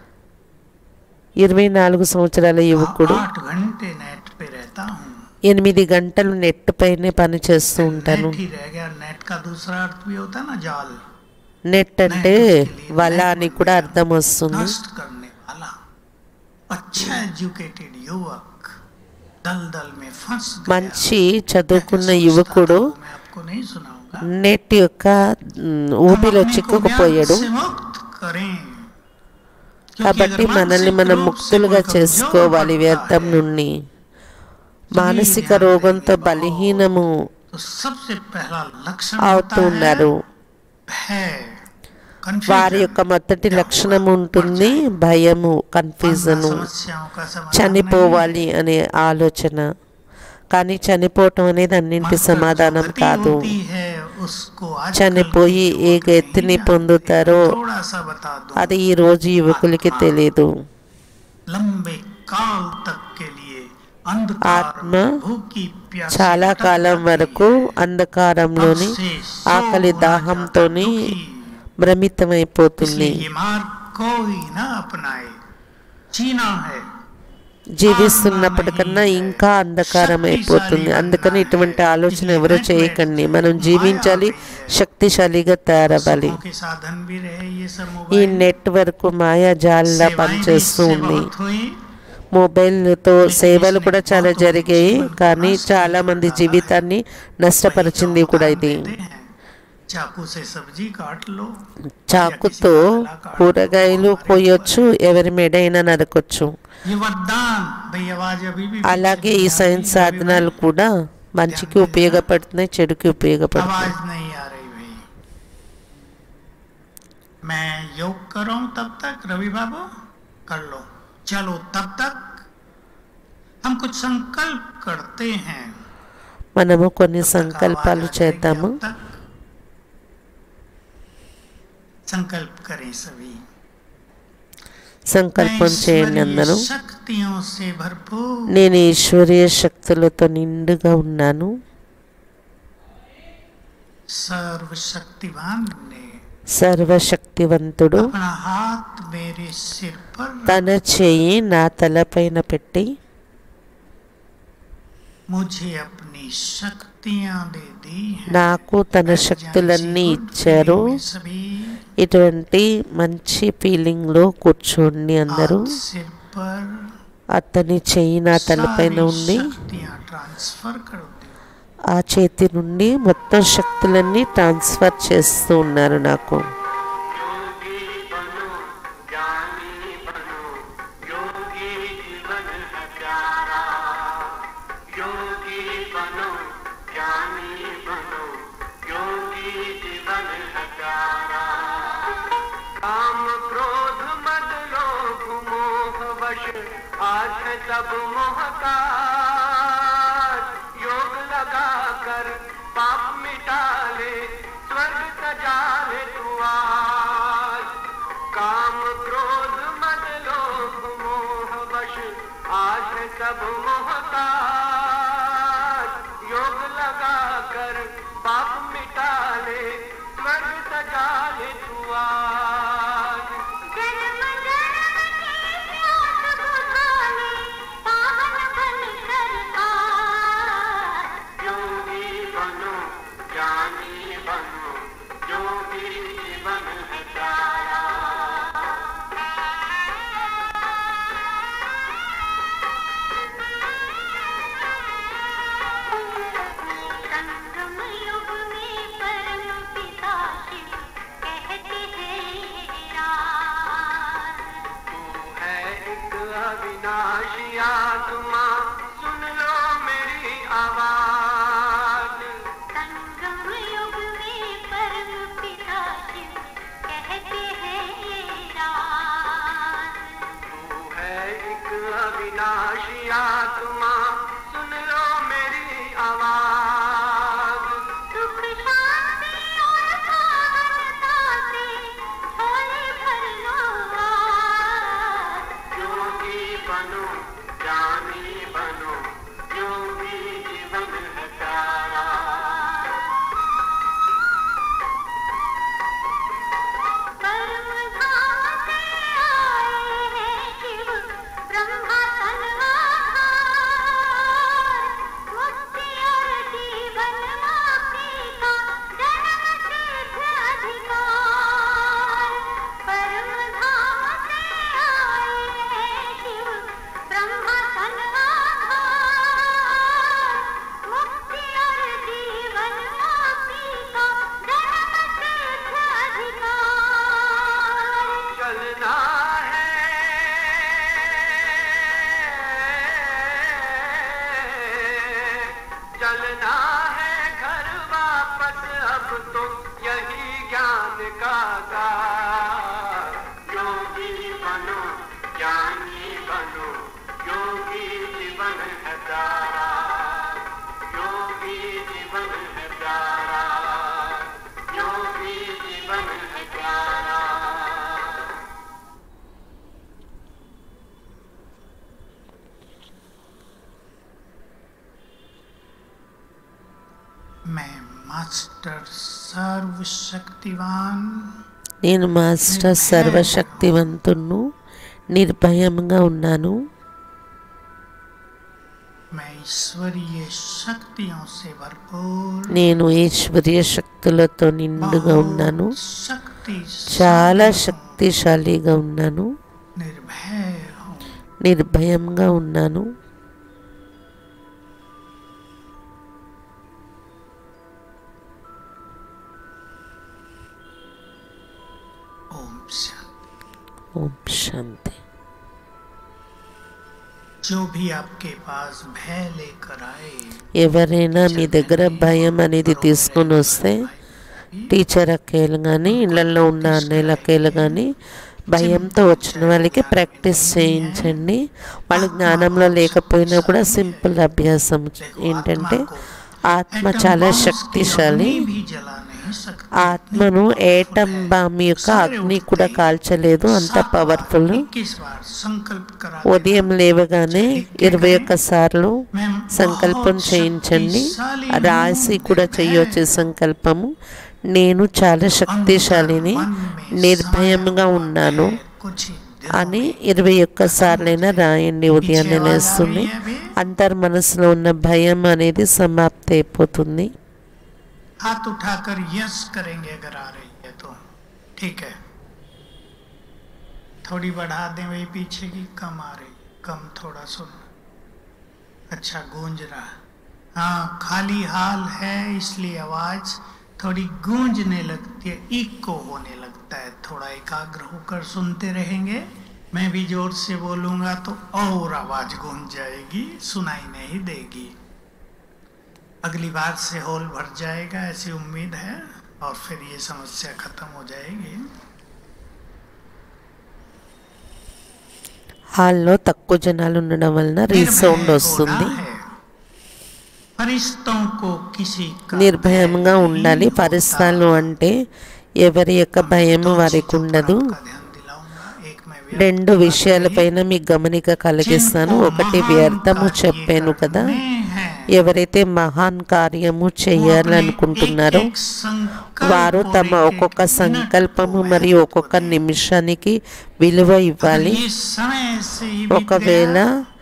ఇరవై నాలుగు సంవత్సరాల యువకుడు आठ घंटे नेट पे रहता हूँ ఎనిమిది గంటలు నెట్ పైనే పని చేస్తూ ఉంటాను नेट ही रह गया नेट का दूसरा अर्थ भी होता है ना जाल నెట్ అంటే వల అని కూడా అర్థం వస్తుంది नष्ट करने वाला अच्छा एजुकेटेड युवक दलदल में फंस गया మంచి मैं చదువుకున్న सोचता యువకుడు था वो मैं आपको नहीं सुनाऊंगा నెట్ యొక్క మ్, हम ఊపిలో अपने को చిక్కుకుపోయాడు व्याध से मुक्त करें क्योंकि కాబట్టి अगर మనల్ని मानसिक మనం रूप से ముక్తులుగా कोई कमजोर చేసుకోవాలి पड़ता వ్యర్థం है, నుండి మానసిక రోగంతో బలహీనము तो सबसे पहला लक्षण होता అవుతున్నారు है भय వారి confusion। యొక్క మొదటి లక్షణం ఉంటుంది భయము కన్ఫ్యూజను अपना समस्याओं का समाधान చనిపోవాలి అనే ఆలోచన కానీ చనిపోవటం అనేది नहीं। అన్నింటి मन पर సమాధానం जो गति కాదు होती है, उसको आजकल చనిపోయి के ఏ युवक नहीं గతిని जानते। పొందుతారో थोड़ा सा बता दूं అది ఈ రోజు యువకులకి తెలియదు लंबे काल तक के लिए अंधकार आत्मा में भूखी प्यासी చాలా भटक కాలం जाती వరకు है। అంధకారంలోని तब से सो ఆకలి होना దాహంతోని जाता दुखी। భ్రమితమైపోతుంది इसलिए ये मार्ग कोई ना अपनाए जीना है జీవిస్తున్నప్పటికన్నా ఇంకా అంధకారం అయిపోతుంది అందుకని ఇటువంటి ఆలోచన ఎవరు చేయకండి మనం జీవించాలి శక్తిశాలిగా తయారవ్వాలి सुखों के साधन भी रहे ये सब ఈ मोबाइल నెట్వర్క్ మాయాజాలంలా सेवाएं भी పనిచేస్తూ इससे ఉంది बहुत हुई మొబైల్తో సేవలు కూడా చాలా జరిగాయి కానీ చాలా మంది జీవితాన్ని నష్టపరిచింది కూడా ఇది देते हैं। चाकू से सब्जी काट लो చాకుతో కూరగాయలు కోయొచ్చు ఎవరి మెడైనా నరకొచ్చు ये वरदान भाई आवाज अभी भी అలాగే ఈ पीछे సైన్స్ नहीं आ रही, సాధనాలు కూడా మంచికి ఉపయోగపడుతున్నాయి చెడుకి ఉపయోగపడుతున్నాయి आवाज नहीं आ रही भाई मैं योग कर रहा हूं तब तक रवि बाबू कर लो चलो तब तक हम कुछ संकल्प करते हैं మనము కొన్ని तब तक సంకల్పాలు आवाज आ చేద్దాము जाएगी, अब तक संकल्प करें सभी సంకల్పం मैं చేయండి ईश्वरीय అందరూ शक्तियों से भरपूर నేను ఈశ్వరీయ శక్తులతో నిండుగా ఉన్నాను सर्वशक्तिवान ने సర్వశక్తివంతుడు अपना हाथ मेरे सिर पर रख తన చేయి నా తలపైన పెట్టి मुझे अपनी शक्तियां दे दी हैं నాకు తన శక్తులన్నీ ఇచ్చారు में सभी ఇటువంటి మంచి ఫీలింగ్లో కూర్చోండి అందరూ हाथ सिर पर అతని చెయ్యి నా తలపైన सारी ఉంది शक्तियां ट्रांसफर कर दो ఆ చేతి నుండి మొత్తం శక్తులన్నీ ట్రాన్స్ఫర్ చేస్తూ ఉన్నారు నాకు योगी बनो ज्ञानी बनो योगी जीवन है प्यारा योगी बनो ज्ञानी बनो योगी जीवन है प्यारा काम क्रोध मद लोभ मोह वश आज है सब मोहताज योग लगा कर पाप मिटा ले स्वर्ग सजा ले तू आज काम क्रोध मद लोभ मोह वश आज है सब मोहताज योग लगा कर पाप मिटा ले स्वर्ग सजा ले तू आज जन्म जन्म की प्यास बुझाने पावन बन कर आए योगी बनो ज्ञानी बनो योगी जीवन है प्यारा संगम युग में परम पिता शिव कहते हैं राज तू है एक अविनाशी आत्मा सुन लो मेरी आवाज संगम युग में परम पिता शिव कहते हैं राज तू है एक अविनाशी आत्मा सुन लो मेरी आवाज सुख शांति और साधनता से झोले भर लो आज। योगी बनो ज्ञानी बनो योगी जीवन है प्यारा परम धाम से आए हैं शिव ब्रह्मा तलवार मुक्ति और जीवन मुक्ति का जन्म सिद्ध अधिकार परम धाम से आए हैं शिव ब्रह्मा तलवार चलना है घर वापस अब तो यही ज्ञान का सार योगी बनो ज्ञानी बनो योगी जीवन है प्यारा योगी जीवन है प्यारा योगी जीवन है प्यारा मैं मास्टर सर्वशक्तिवान నేను మాస్టర్ సర్వశక్తివంతుణ్ణు నిర్భయంగా ఉన్నాను मैं ईश्वरीय शक्तियों से भरपूर నేను ఈశ్వర్య శక్తులతో నిండుగా ఉన్నాను बहुत शक्ति చాలా శక్తిశాలిగా ఉన్నాను निर्भय हूँ నిర్భయంగా ఉన్నాను ओम शांति ఓం శాంతి जो भी आपके पास भय लेकर आए ఎవరైనా మీ దగ్గర భయం అనేది తీసుకొని వస్తే టీచర్ అక్కలు కానీ ఇళ్ళల్లో ఉన్న అన్నయ్యల అక్కలు కానీ భయంతో వచ్చిన వాళ్ళకి ప్రాక్టీస్ చేయించండి వాళ్ళు జ్ఞానంలో లేకపోయినా కూడా సింపుల్ అభ్యాసం ఏంటంటే ఆత్మ చాలా శక్తిశాలి भी जला नहीं सकते ఆత్మను ఏటం బామ్ యొక్క అగ్ని కూడా కాల్చలేదు అంత పవర్ఫుల్ इक्कीस बार संकल्प करा ఉదయం లేవగానే ఇరవై ఒక్క సార్లు సంకల్పం చేయించండి రాసి కూడా చేయొచ్చు సంకల్పము నేను చాలా శక్తిశాలిని నిర్భయంగా ఉన్నాను कुछ ही दिनों అని ఇరవై ఒక్క సార్లైనా రాయండి ఉదయాన్నే లేస్తుంది అంతర్ మనసులో ఉన్న భయం అనేది సమాప్తి అయిపోతుంది हाथ उठाकर यस करेंगे अगर आ रही है तो ठीक है थोड़ी बढ़ा दें वही पीछे की कम आ रही कम थोड़ा सुन अच्छा गूंज रहा हाँ खाली हाल है इसलिए आवाज थोड़ी गूंजने लगती है इको होने लगता है थोड़ा एकाग्र होकर सुनते रहेंगे मैं भी जोर से बोलूंगा तो और आवाज गूंज जाएगी सुनाई नहीं देगी अगली बार से होल भर जाएगा ऐसी उम्मीद है और फिर ये समस्या खत्म हो जाएगी హాల్లో తక్కువ జనాలు ఉండడం వలన రీసౌండ్ వస్తుంది फरिश्तों को किसी का నిర్భయంగా ఉండాలి పరిస్థాలు అంటే ఎవరి యొక్క భయం వారికి ఉండదు का ध्यान दिलाऊंगा एक मैं व्यर्थ రెండు విషయాలపైన మీకు గమనిక కలిగిస్తాను ఒకటి వ్యర్థము చెప్పాను కదా ఎవరైతే మహాన్ కార్యము చేయాలనుకుంటున్నారో వారు తమ ఒక్కొక్క సంకల్పము మరియు ఒక్కొక్క నిమిషానికి విలువ ఇవ్వాలి ఒకవేళ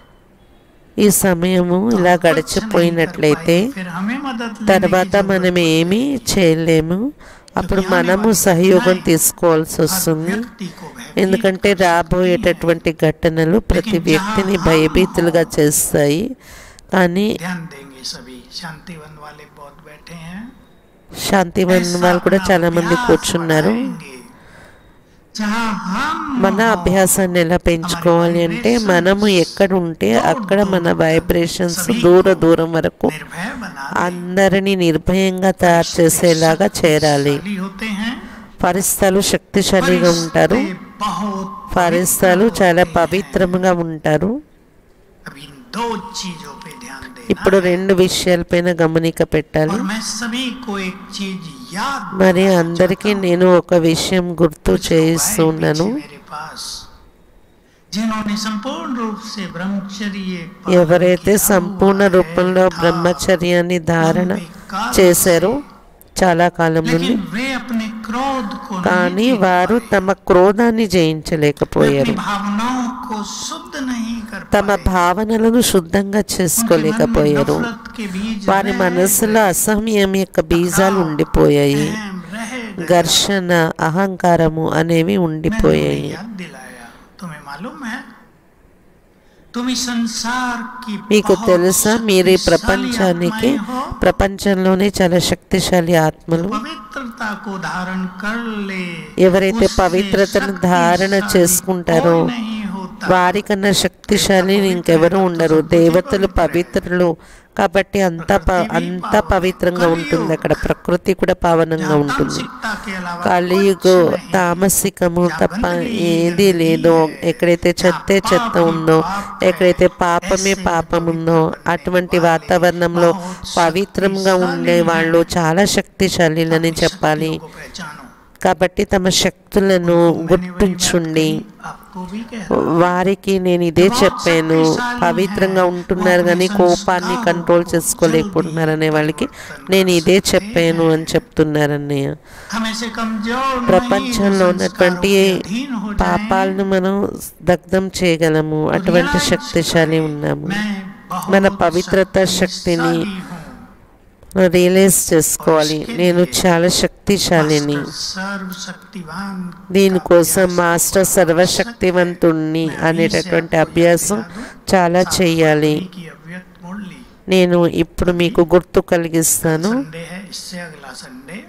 ఈ సమయము ఇలా గడిచిపోయినట్లయితే తర్వాత మనం ఏమీ చేయలేము అప్పుడు మనము సహయోగం తీసుకోవాల్సి వస్తుంది ఎందుకంటే రాబోయేటటువంటి ఘటనలు ప్రతి వ్యక్తిని భయభీతులుగా చేస్తాయి కానీ ध्यान देंगे सभी शांतिवन वाले बहुत बैठे हैं శాంతివన్ వాళ్ళు కూడా చాలా మంది కూర్చున్నారు जहाँ हम మన అభ్యాసాన్ని ఎలా పెంచుకోవాలి అంటే మనము ఎక్కడ ఉంటే అక్కడ మన వైబ్రేషన్స్ దూర దూరం వరకు निर्भय बना అందరినీ నిర్భయంగా తయారు చేసేలాగా చేరాలి शक्तिशाली होते हैं పరిస్థలు శక్తిశాలిగా ఉంటారు फरिश्ते बहुत పరిస్థలు చాలా పవిత్రముగా ఉంటారు अभी इन दो चीजों पे ध्यान देना ఇప్పుడు రెండు విషయాలపైన గమనిక పెట్టాలి और मैं सभी को एक चीज याद మరి అందరికీ నేను ఒక విషయం గుర్తు చేయిస్తున్నాను मेरे पास जिन्होंने संपूर्ण रूप से ब्रह्मचर्य ఎవరైతే సంపూర్ణ రూపంలో బ్రహ్మచర్యాన్ని ధారణ చేశారో చాలా కాలం నుండి लेकिन वे अपने क्रोध को కానీ नहीं వారు తమ క్రోధాన్ని वे జయించలేకపోయారు अपनी भावनाओं को शुद्ध नहीं कर తమ पाए భావనలను శుద్ధంగా उनके मन में చేసుకోలేకపోయారు नफरत के बीज వారి रह మనసులో అసహ్యం యొక్క బీజాలు ఉండిపోయాయి अहम रह गए। ఘర్షణ అహంకారము అనేవి मैंने ఉండిపోయాయి उन्हें याद दिलाया तुम्हें मालूम है तुम इस संसार की మీకు बहुत తెలుసా మీరు ఈ शक्तिशाली ప్రపంచానికి आत्माएं हो। ప్రపంచంలోనే చాలా శక్తిశాలి ఆత్మలు पवित्रता को धारण कर ले ఎవరైతే उससे పవిత్రతను ధారణ शक्तिशाली చేసుకుంటారో कोई नहीं होता होता వారికన్నా శక్తిశాలి ఇంకెవరు ఉండరు దేవతలు పవిత్రులు కాబట్టి అంతా ప- అంతా పవిత్రంగా ఉంటుంది అక్కడ ప్రకృతి కూడా పావనంగా जहाँ ఉంటుంది तामसिकता के अलावा కలియుగు कुछ नहीं। తామసికము తప్ప ఏది లేదో ఎక్కడైతే చెత్తే చెత్త ఉందో ఎక్కడైతే పాపమే పాపం ఉందో అటువంటి వాతావరణంలో పవిత్రంగా ఉండే వాళ్ళు చాలా శక్తిశాలిలని చెప్పాలి को पहचानो కాబట్టి తమ శక్తులను గుర్తుంచుండి आपको भी कह रहा हूं। వారికి నేను ఇదే చెప్పాను పవిత్రంగా ఉంటున్నారు కానీ కోపాన్ని కంట్రోల్ చేసుకోలేకపోతున్నారు అనే వాళ్ళకి నేను ఇదే చెప్పాను అని చెప్తున్నారు అన్నయ్య हमें से कमजोर नहीं, ప్రపంచంలో वो ఉన్నటువంటి संस्कारों के अधीन हो जाएं। పాపాలను మనం దగ్ధం చేయగలము అటువంటి శక్తిశాలి ఉన్నాము मैं बहुत మన పవిత్రత శక్తిని शक्तिशाली हूं। రియలైజ్ చేసుకోవాలి నేను చాలా శక్తిశాలిని సర్వశక్తివాన్ దీనికోసం మాస్టర్ సర్వశక్తివంతుణ్ణి అనేటటువంటి అభ్యాసం చాలా చేయాలి की अव्यक्त मुरली నేను ఇప్పుడు మీకు గుర్తు కలిగిస్తాను संडे है इससे अगला संडे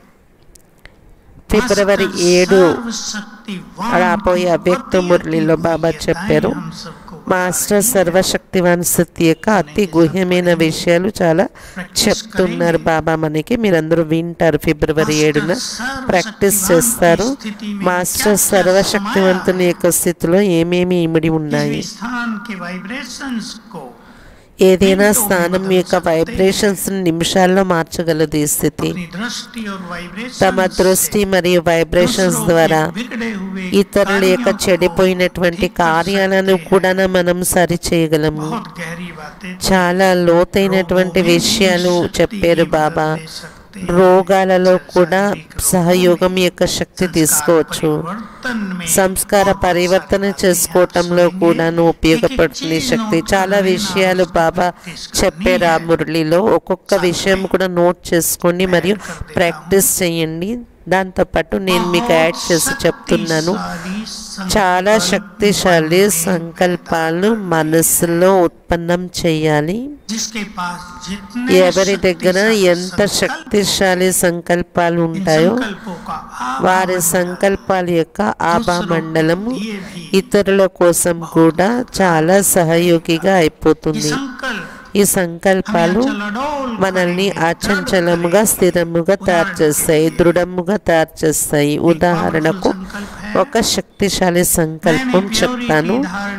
ఫిబ్రవరి ఏడు సర్వశక్తివాన్ రాబోయే అవ్యక్త మురళిలో బాబా చెప్పారు हम सबको మాస్టర్ సర్వశక్తివాన్ స్థితి యొక్క అతి గుహ్యమైన విషయాలు చాలా చెప్తున్నారు బాబా మనకి మీరందరూ వింటారు ఫిబ్రవరి ఏడున ప్రాక్టీస్ చేస్తారు మాస్టర్ సర్వశక్తివంతుని యొక్క స్థితిలో ఏమేమి ఇమిడి किसी ఉన్నాయి स्थान के वाइब्रेशंस को ఏదైనా స్థానం యొక్క వైబ్రేషన్స్ నిమిషాల్లో మార్చగలదు ఈ స్థితి अपनी दृष्टि और वाइब्रेशन తమ దృష్టి మరియు వైబ్రేషన్స్ ద్వారా बिगड़े हुए ఇతరుల యొక్క कार्यों को చెడిపోయినటువంటి ठीक कर కార్యాలను सकते हैं। కూడా మనం సరి చేయగలము बहुत गहरी बातें చాలా లోతైనటువంటి విషయాలు చెప్పారు బాబా రోగాలలో కూడా సహయోగం యొక్క శక్తి తీసుకోవచ్చు సంస్కార పరివర్తన చేసుకోవటంలో కూడాను ఉపయోగపడుతుంది శక్తి చాలా విషయాలు బాబా చెప్పారు ఆ మురళిలో ఒక్కొక్క విషయం కూడా నోట్ చేసుకోండి మరియు ప్రాక్టీస్ చేయండి దాంతోపాటు నేను మీకు యాడ్ చేసి చెప్తున్నాను చాలా శక్తిశాలి సంకల్పాలు మనసులో ఉత్పన్నం చేయాలి जिसके पास जितने ఎవరి దగ్గర ఎంత శక్తిశాలి సంకల్పాలు ఉంటాయో संकल्पों का వారి సంకల్పాల యొక్క ఆభా మండలము ఇతరుల కోసం కూడా చాలా సహయోగిగా అయిపోతుంది संकल्प ఈ సంకల్పాలు మనల్ని అచంచలముగా స్థిరముగా తయారు చేస్తాయి దృఢముగా తయారు చేస్తాయి ఉదాహరణకు ఒక శక్తిశాలి సంకల్పం చెప్తాను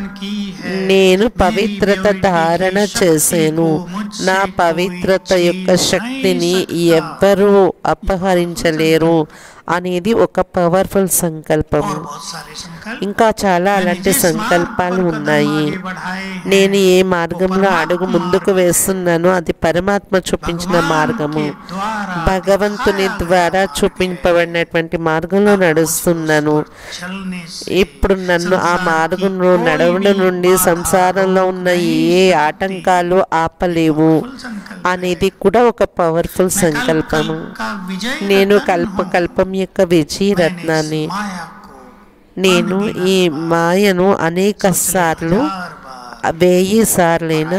నేను పవిత్రత ధారణ చేశాను నా పవిత్రత యొక్క శక్తిని ఎవ్వరూ అపహరించలేరు అనేది ఒక పవర్ఫుల్ సంకల్పము ఇంకా చాలా అలాంటి సంకల్పాలు ఉన్నాయి నేను ఏ మార్గంలో అడుగు ముందుకు వేస్తున్నానో అది పరమాత్మ చూపించిన మార్గము భగవంతుని ద్వారా చూపింపబడినటువంటి మార్గంలో నడుస్తున్నాను ఇప్పుడు నన్ను ఆ మార్గంలో నడవడం నుండి సంసారంలో ఉన్న ఏ ఆటంకాలు ఆపలేవు అనేది కూడా ఒక పవర్ఫుల్ సంకల్పము నేను కల్పకల్పం యొక్క విజయ రత్నాన్ని నేను ఈ మాయను అనేక సార్లు వెయ్యి సార్లైనా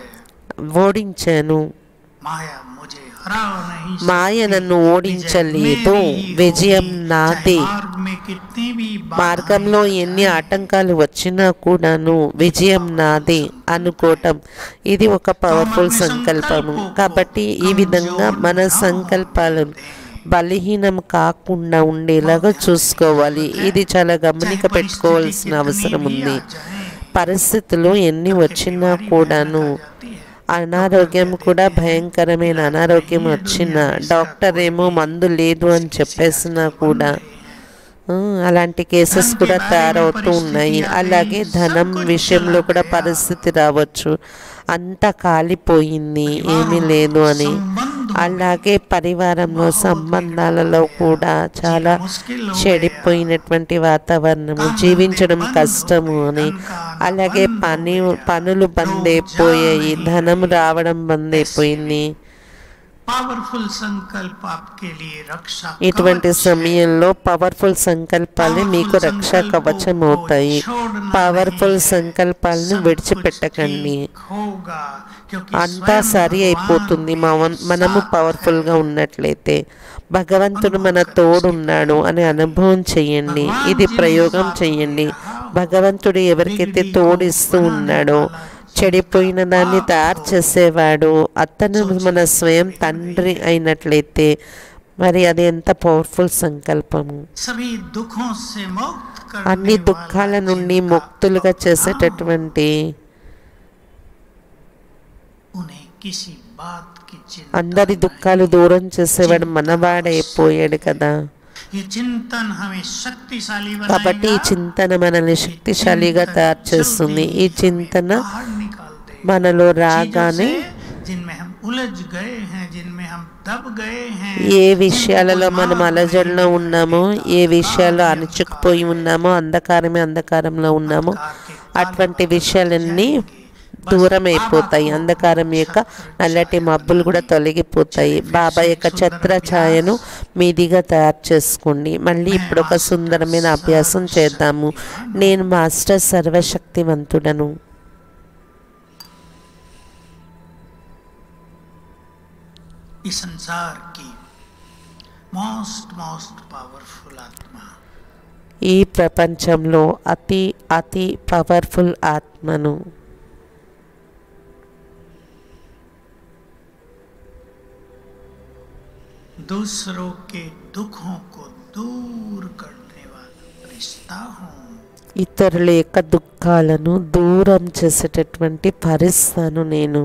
ఓడించాను माया मुझे हरा नहीं మాయ నన్ను ఓడించలేదు విజయం నాదే मार्ग में कितनी भी మార్గంలో ఎన్ని ఆటంకాలు వచ్చినా కూడాను విజయం నాదే అనుకోవటం ఇది ఒక పవర్ఫుల్ సంకల్పము కాబట్టి ఈ విధంగా మన సంకల్పాలను బలహీనం కాకుండా ఉండేలాగా చూసుకోవాలి ఇది చాలా గమనిక పెట్టుకోవాల్సిన అవసరం ఉంది పరిస్థితులు ఎన్ని వచ్చినా కూడాను అనారోగ్యం కూడా భయంకరమైన అనారోగ్యం వచ్చిన డాక్టర్ ఏమో మందు లేదు అని చెప్పేసినా కూడా ఆ, అలాంటి కేసెస్ కూడా తయారవుతూ ఉన్నాయి అలాగే ధనం విషయంలో కూడా పరిస్థితి రావచ్చు అంతా కాలిపోయింది ఏమీ లేదు అని అలాగే పరివారంలో సంబంధాలలో కూడా చాలా చెడిపోయినటువంటి వాతావరణము జీవించడం కష్టము అని అలాగే పని పనులు బంద్ అయిపోయాయి ధనం రావడం బంద్ అయిపోయింది पावरफुल संकल्प आपके लिए रक्षा ఇటువంటి कवच है। సమయంలో పవర్ఫుల్ సంకల్పాలే మీకు రక్షా కవచం అవుతాయి పవర్ఫుల్ సంకల్పాలను విడిచిపెట్టకండి होगा क्योंकि అంతా स्वयं సరి भगवान అయిపోతుంది के మన- మనము साथ పవర్ఫుల్ గా ఉన్నట్లయితే భగవంతుడు మన తోడున్నాడు అనే అనుభవం చెయ్యండి ఇది ప్రయోగం చెయ్యండి భగవంతుడు ఎవరికైతే తోడిస్తూ ఉన్నాడో చెడిపోయిన దాన్ని తయారు చేసేవాడు అతను మన స్వయం తండ్రి అయినట్లయితే మరి అది ఎంత పవర్ఫుల్ సంకల్పము सभी दुखों से मुक्त करने అన్ని वाला దుఃఖాల నుండి जिनका ముక్తులుగా नाम, చేసేటటువంటి उन्हें किसी बात की चिंता అందరి नहीं। దుఃఖాలు దూరం చేసేవాడు మనవాడైపోయాడు కదా ये चिंतन हमें शक्तिशाली కాబట్టి ఈ बनाएगा చింతన మనల్ని శక్తిశాలిగా తయారు చేస్తుంది ఈ చింతన बाहर निकाल देगा మనలో चीजों రాగానే से जिनमें हम उलझ गए हैं जिनमें हम दब गए हैं ఏ जिनको విషయాలలో कोई మనం मार्ग అలజడిలో नहीं ఉన్నామో दिखाता, ఏ విషయాల్లో अंधकार అణుచుకుపోయి ఉన్నామో అంధకారమే అంధకారంలో ఉన్నామో అటువంటి విషయాలన్నీ దూరం అయిపోతాయి అంధకారం యొక్క నల్లటి మబ్బులు కూడా తొలగిపోతాయి బాబా యొక్క ఛత్ర ఛాయను మీదిగా తయారు చేసుకోండి మళ్ళీ ఇప్పుడు ఒక సుందరమైన అభ్యాసం చేద్దాము నేను మాస్టర్ సర్వశక్తివంతుడను इस संसार की मोस्ट मोस्ट पावरफुल आत्मा ఈ ప్రపంచంలో అతి అతి పవర్ఫుల్ ఆత్మను दूसरों के दुखों को दूर करने वाला फरिश्ता हूँ ఇతరుల యొక్క దుఃఖాలను దూరం చేసేటటువంటి పరిస్తాను నేను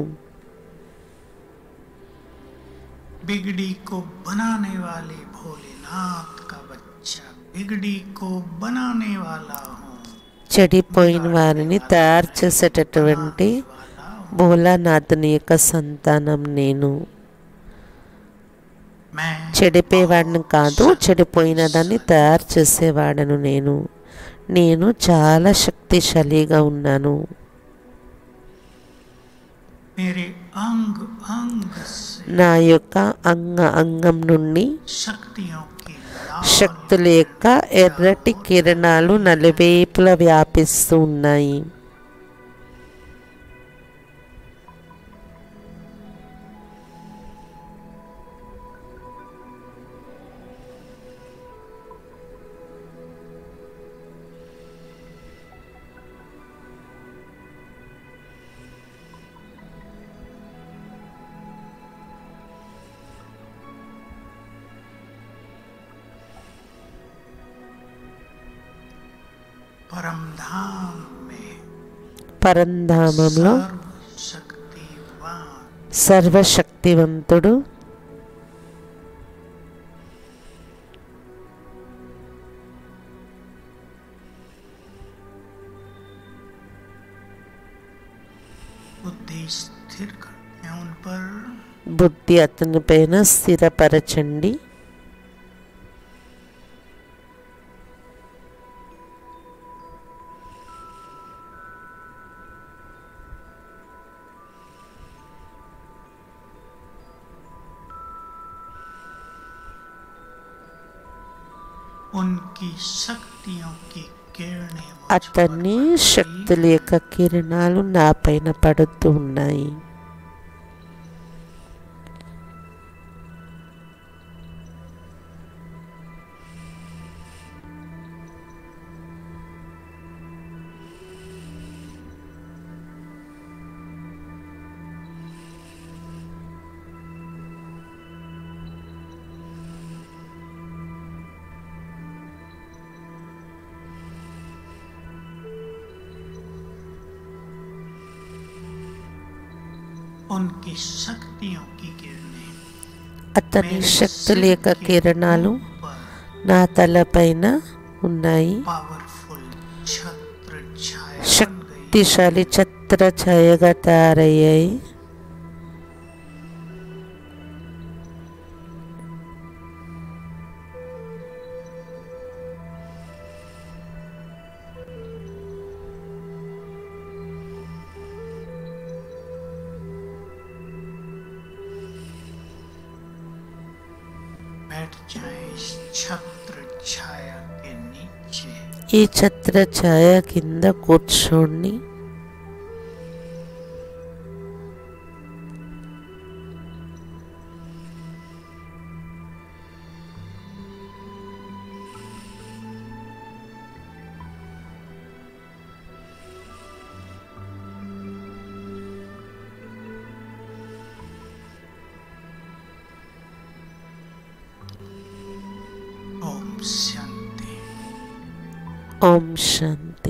बिगड़ी को बनाने वाले भोलेनाथ का बच्चा बिगड़ी को बनाने वाला हूँ చెడిపోయిన వారిని తయారు చేసేటటువంటి భోలానాథుని యొక్క సంతానం నేను मैं చెడిపోయేవాడిని కాదు చెడిపోయిన దాన్ని తయారు చేసేవాడను నేను నేను చాలా శక్తిశాలిగా ఉన్నాను मेरे अंग अंग से నా యొక్క అంగ అంగం నుండి शक्तियों की लाल శక్తుల యొక్క ఎర్రటి కిరణాలు నలువైపులా వ్యాపిస్తూ ఉన్నాయి परम धाम में పరంధామంలో सर्वशक्तिवान సర్వశక్తివంతుడు बुद्धि स्थिर करते हैं उन पर బుద్ధి అతని పైన స్థిరపరచండి उनकी शक्तियों की किरणें मुझ पर అతన్ని पड़ रही। శక్తుల యొక్క కిరణాలు నా పైన పడుతూ ఉన్నాయి उनकी शक्तियों की किरणें అతని मेरे శక్తుల सिर యొక్క के కిరణాలు ऊपर నా తలపైన ఉన్నాయి पावरफुल छत्र छाया बन गई శక్తిశాలి ఛత్ర ఛాయగా తయారయ్యాయి बैठ जाए इस छत्र छाया के नीचे ఈ ఛత్ర ఛాయ కింద కూర్చోండి शांति ఓం శాంతి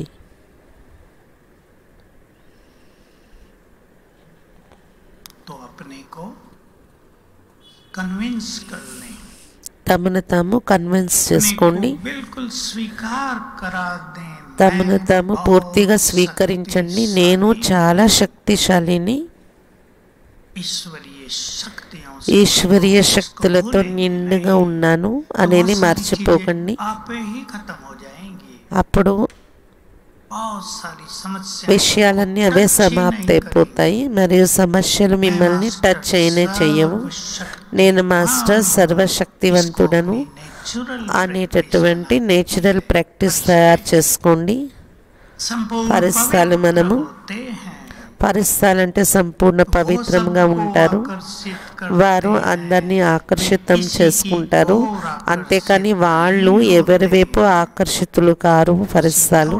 तो अपने को कन्विंस कर लें తమను తాము కన్విన్స్ अपने చేసుకోండి को बिल्कुल स्वीकार करा दें తమను मैं తాము बहुत పూర్తిగా స్వీకరించండి నేను शक्तिशाली, చాలా శక్తిశాలిని ईश्वरीय शक्तियों ఈశ్వరీయ इसको శక్తులతో भूलेंगे నిండుగా नहीं। ఉన్నాను तो అనేది बहुत सारी మర్చిపోకండి चीजें आपे ही खत्म हो जाएंगी అప్పుడు बहुत सारी समस्या విషయాలన్నీ అవే సమాప్తి అయిపోతాయి మరియు సమస్యలు మిమ్మల్ని టచ్ చేయనే చెయ్యవు నేను మాస్టర్ సర్వశక్తివంతుడను అనేటటువంటి నేచురల్ ప్రాక్టీస్ తయారు చేసుకోండి పరిస్థాలు మనము పరిస్థాలంటే సంపూర్ణ పవిత్రంగా ఉంటారు వారు అందరినీ ఆకర్షితం చేసుకుంటారు అంతేకాని వాళ్ళు ఎవరి వైపు ఆకర్షితులు కారు పరిస్థాలు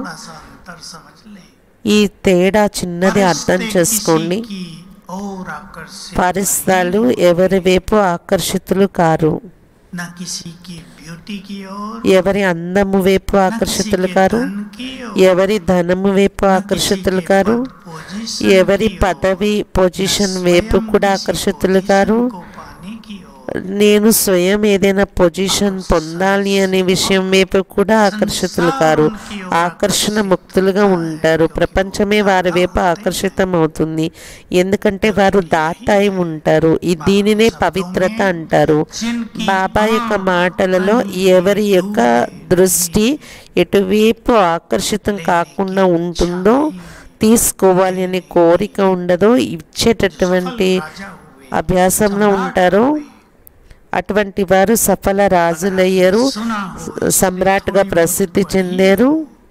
ఈ తేడా చిన్నది అర్థం చేసుకోండి పరిస్థాలు ఎవరి వైపు ఆకర్షితులు కారు न किसी की ब्यूटी की ओर ఎవరి అందము వైపు न किसी ఆకర్షితులు के కారు धन की ओर, ఎవరి ధనము వైపు न किसी ఆకర్షితులు के కారు पद, पोजीशन ఎవరి की ओर, పదవి పొజిషన్ न వైపు स्वयं కూడా किसी ఆకర్షితులు पोजीशन కారు को पाने की ओर, నేను స్వయం ఏదైనా పొజిషన్ పొందాలి అనే విషయం వైపు కూడా ఆకర్షితులు కారు ఆకర్షణ ముక్తులుగా ఉంటారు ప్రపంచమే వారి వైపు ఆకర్షితం అవుతుంది ఎందుకంటే వారు దాత అయి ఉంటారు ఈ దీనినే పవిత్రత అంటారు जिनकी బాబా యొక్క आँख మాటలలో ఎవరి యొక్క దృష్టి ఎటువైపు ఆకర్షితం కాకుండా ఉంటుందో తీసుకోవాలి అనే కోరిక ఉండదో ఇచ్చేటటువంటి राजा हुए అభ్యాసంలో ఉంటారో అటువంటి వారు సఫల రాజులయ్యారు सुना हो సమ్రాట్గా ప్రసిద్ధి చెందారు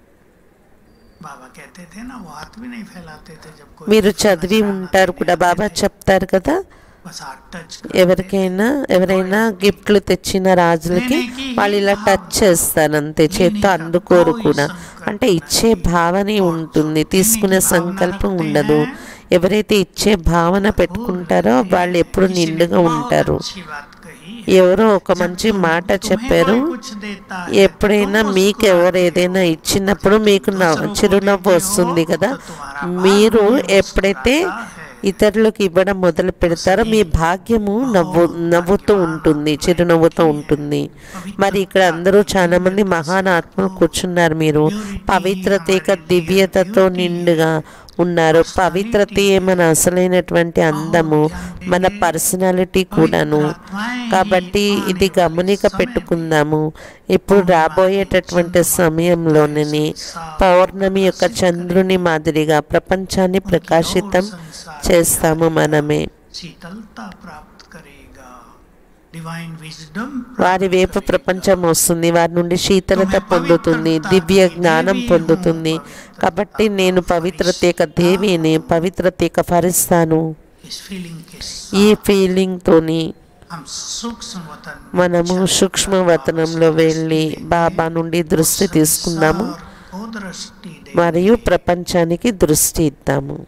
बाबा कहते थे ना वो हाथ भी नहीं फैलाते थे जब कोई మీరు दूसरा చదివి नजराना ఉంటారు करने కూడా आते బాబా थे, చెప్తారు కదా बस हाथ टच ఎవరికైనా ఎవరైనా గిఫ్ట్లు తెచ్చిన రాజులకి వాళ్ళు ఇలా టచ్ చేస్తారు అంతే చేత్తో అందుకోరు కూడా అంటే ఇచ్చే భావనే ఉంటుంది తీసుకునే సంకల్పం ఉండదు ఎవరైతే ఇచ్చే భావన పెట్టుకుంటారో వాళ్ళు ఎప్పుడు నిండుగా ఉంటారు अच्छी बात कही ఎవరో ఒక మంచి మాట చెప్పారు कुछ देता है ఎప్పుడైనా మీకు ఎవరు ఏదైనా ఇచ్చినప్పుడు మీకు నవ్వు- చిరునవ్వు వస్తుంది కదా మీరు ఎప్పుడైతే ఇతరులకు ఇవ్వడం మొదలు పెడతారో మీ భాగ్యము నవ్వు నవ్వుతూ ఉంటుంది చిరునవ్వుతో ఉంటుంది మరి ఇక్కడ అందరూ చాలా మంది మహాన్ ఆత్మలు కూర్చున్నారు మీరు పవిత్రత యొక్క దివ్యతతో నిండుగా ఉన్నారు పవిత్రత మన అసలైనటువంటి అందము మన పర్సనాలిటీ కూడాను కాబట్టి ఇది గమనిక పెట్టుకుందాము ఇప్పుడు రాబోయేటటువంటి సమయంలోనే పౌర్ణమి యొక్క చంద్రుని మాదిరిగా ప్రపంచాన్ని ప్రకాశితం చేస్తాము మనమే शीतलता प्राप्त करेगा डिवाइन विजडम వారి వైపు ప్రపంచం వస్తుంది వారి నుండి శీతలత పొందుతుంది దివ్య జ్ఞానం పొందుతుంది కాబట్టి నేను పవిత్రత యొక్క దేవిని పవిత్రత యొక్క ఫరిస్తాను इस फीलिंग के ఈ ఫీలింగ్తోని हम सूक्ष्म वतन మనము సూక్ష్మ వతనంలో వెళ్ళి బాబా నుండి దృష్టి తీసుకుందాము को दृष्टि दे మరియు ప్రపంచానికి దృష్టి ఇద్దాము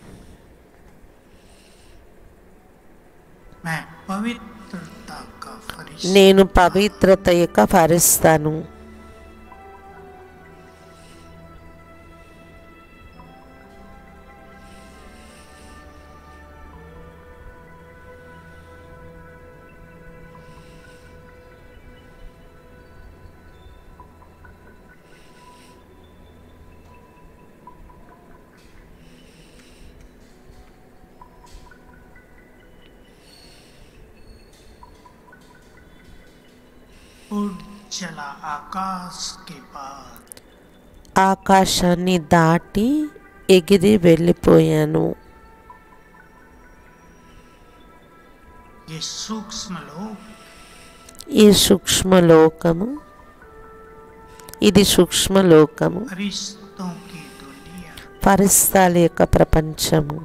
मैं पवित्रता का फरिश्ता నేను పవిత్రత యొక్క ఫరిస్తాను उड़ चला आकाश के पार ఆకాశాన్ని దాటి ఎగిరి వెళ్ళిపోయాను ये सूक्ष्म लोग ఈ సూక్ష్మ లోకము ఇది సూక్ష్మ లోకము फरिश्तों की दुनिया పరిస్థాల యొక్క ప్రపంచము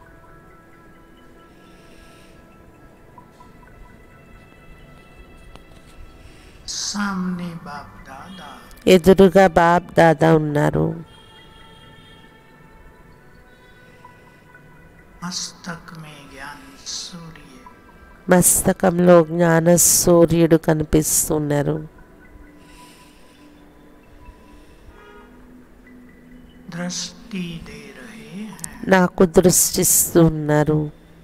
सामने बाप दादा ఎదురుగా బాబ్ దాదా ఉన్నారు मस्तक में ज्ञान सूर्य మస్తకంలో జ్ఞాన సూర్యుడు కనిపిస్తున్నారు दृष्टि दे रहे हैं నాకు దృష్టిస్తున్నారు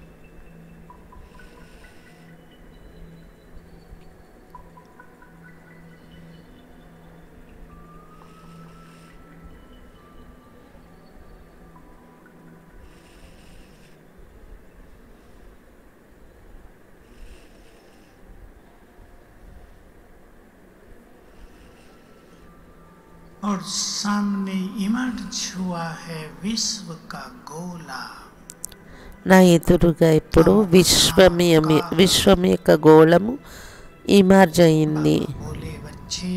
और सामने इमर्ज हुआ है विश्व का गोला నా ఎదురుగా ఇప్పుడు విశ్వమి విశ్వం యొక్క గోళము ఇమర్జ్ అయింది बोले बच्चे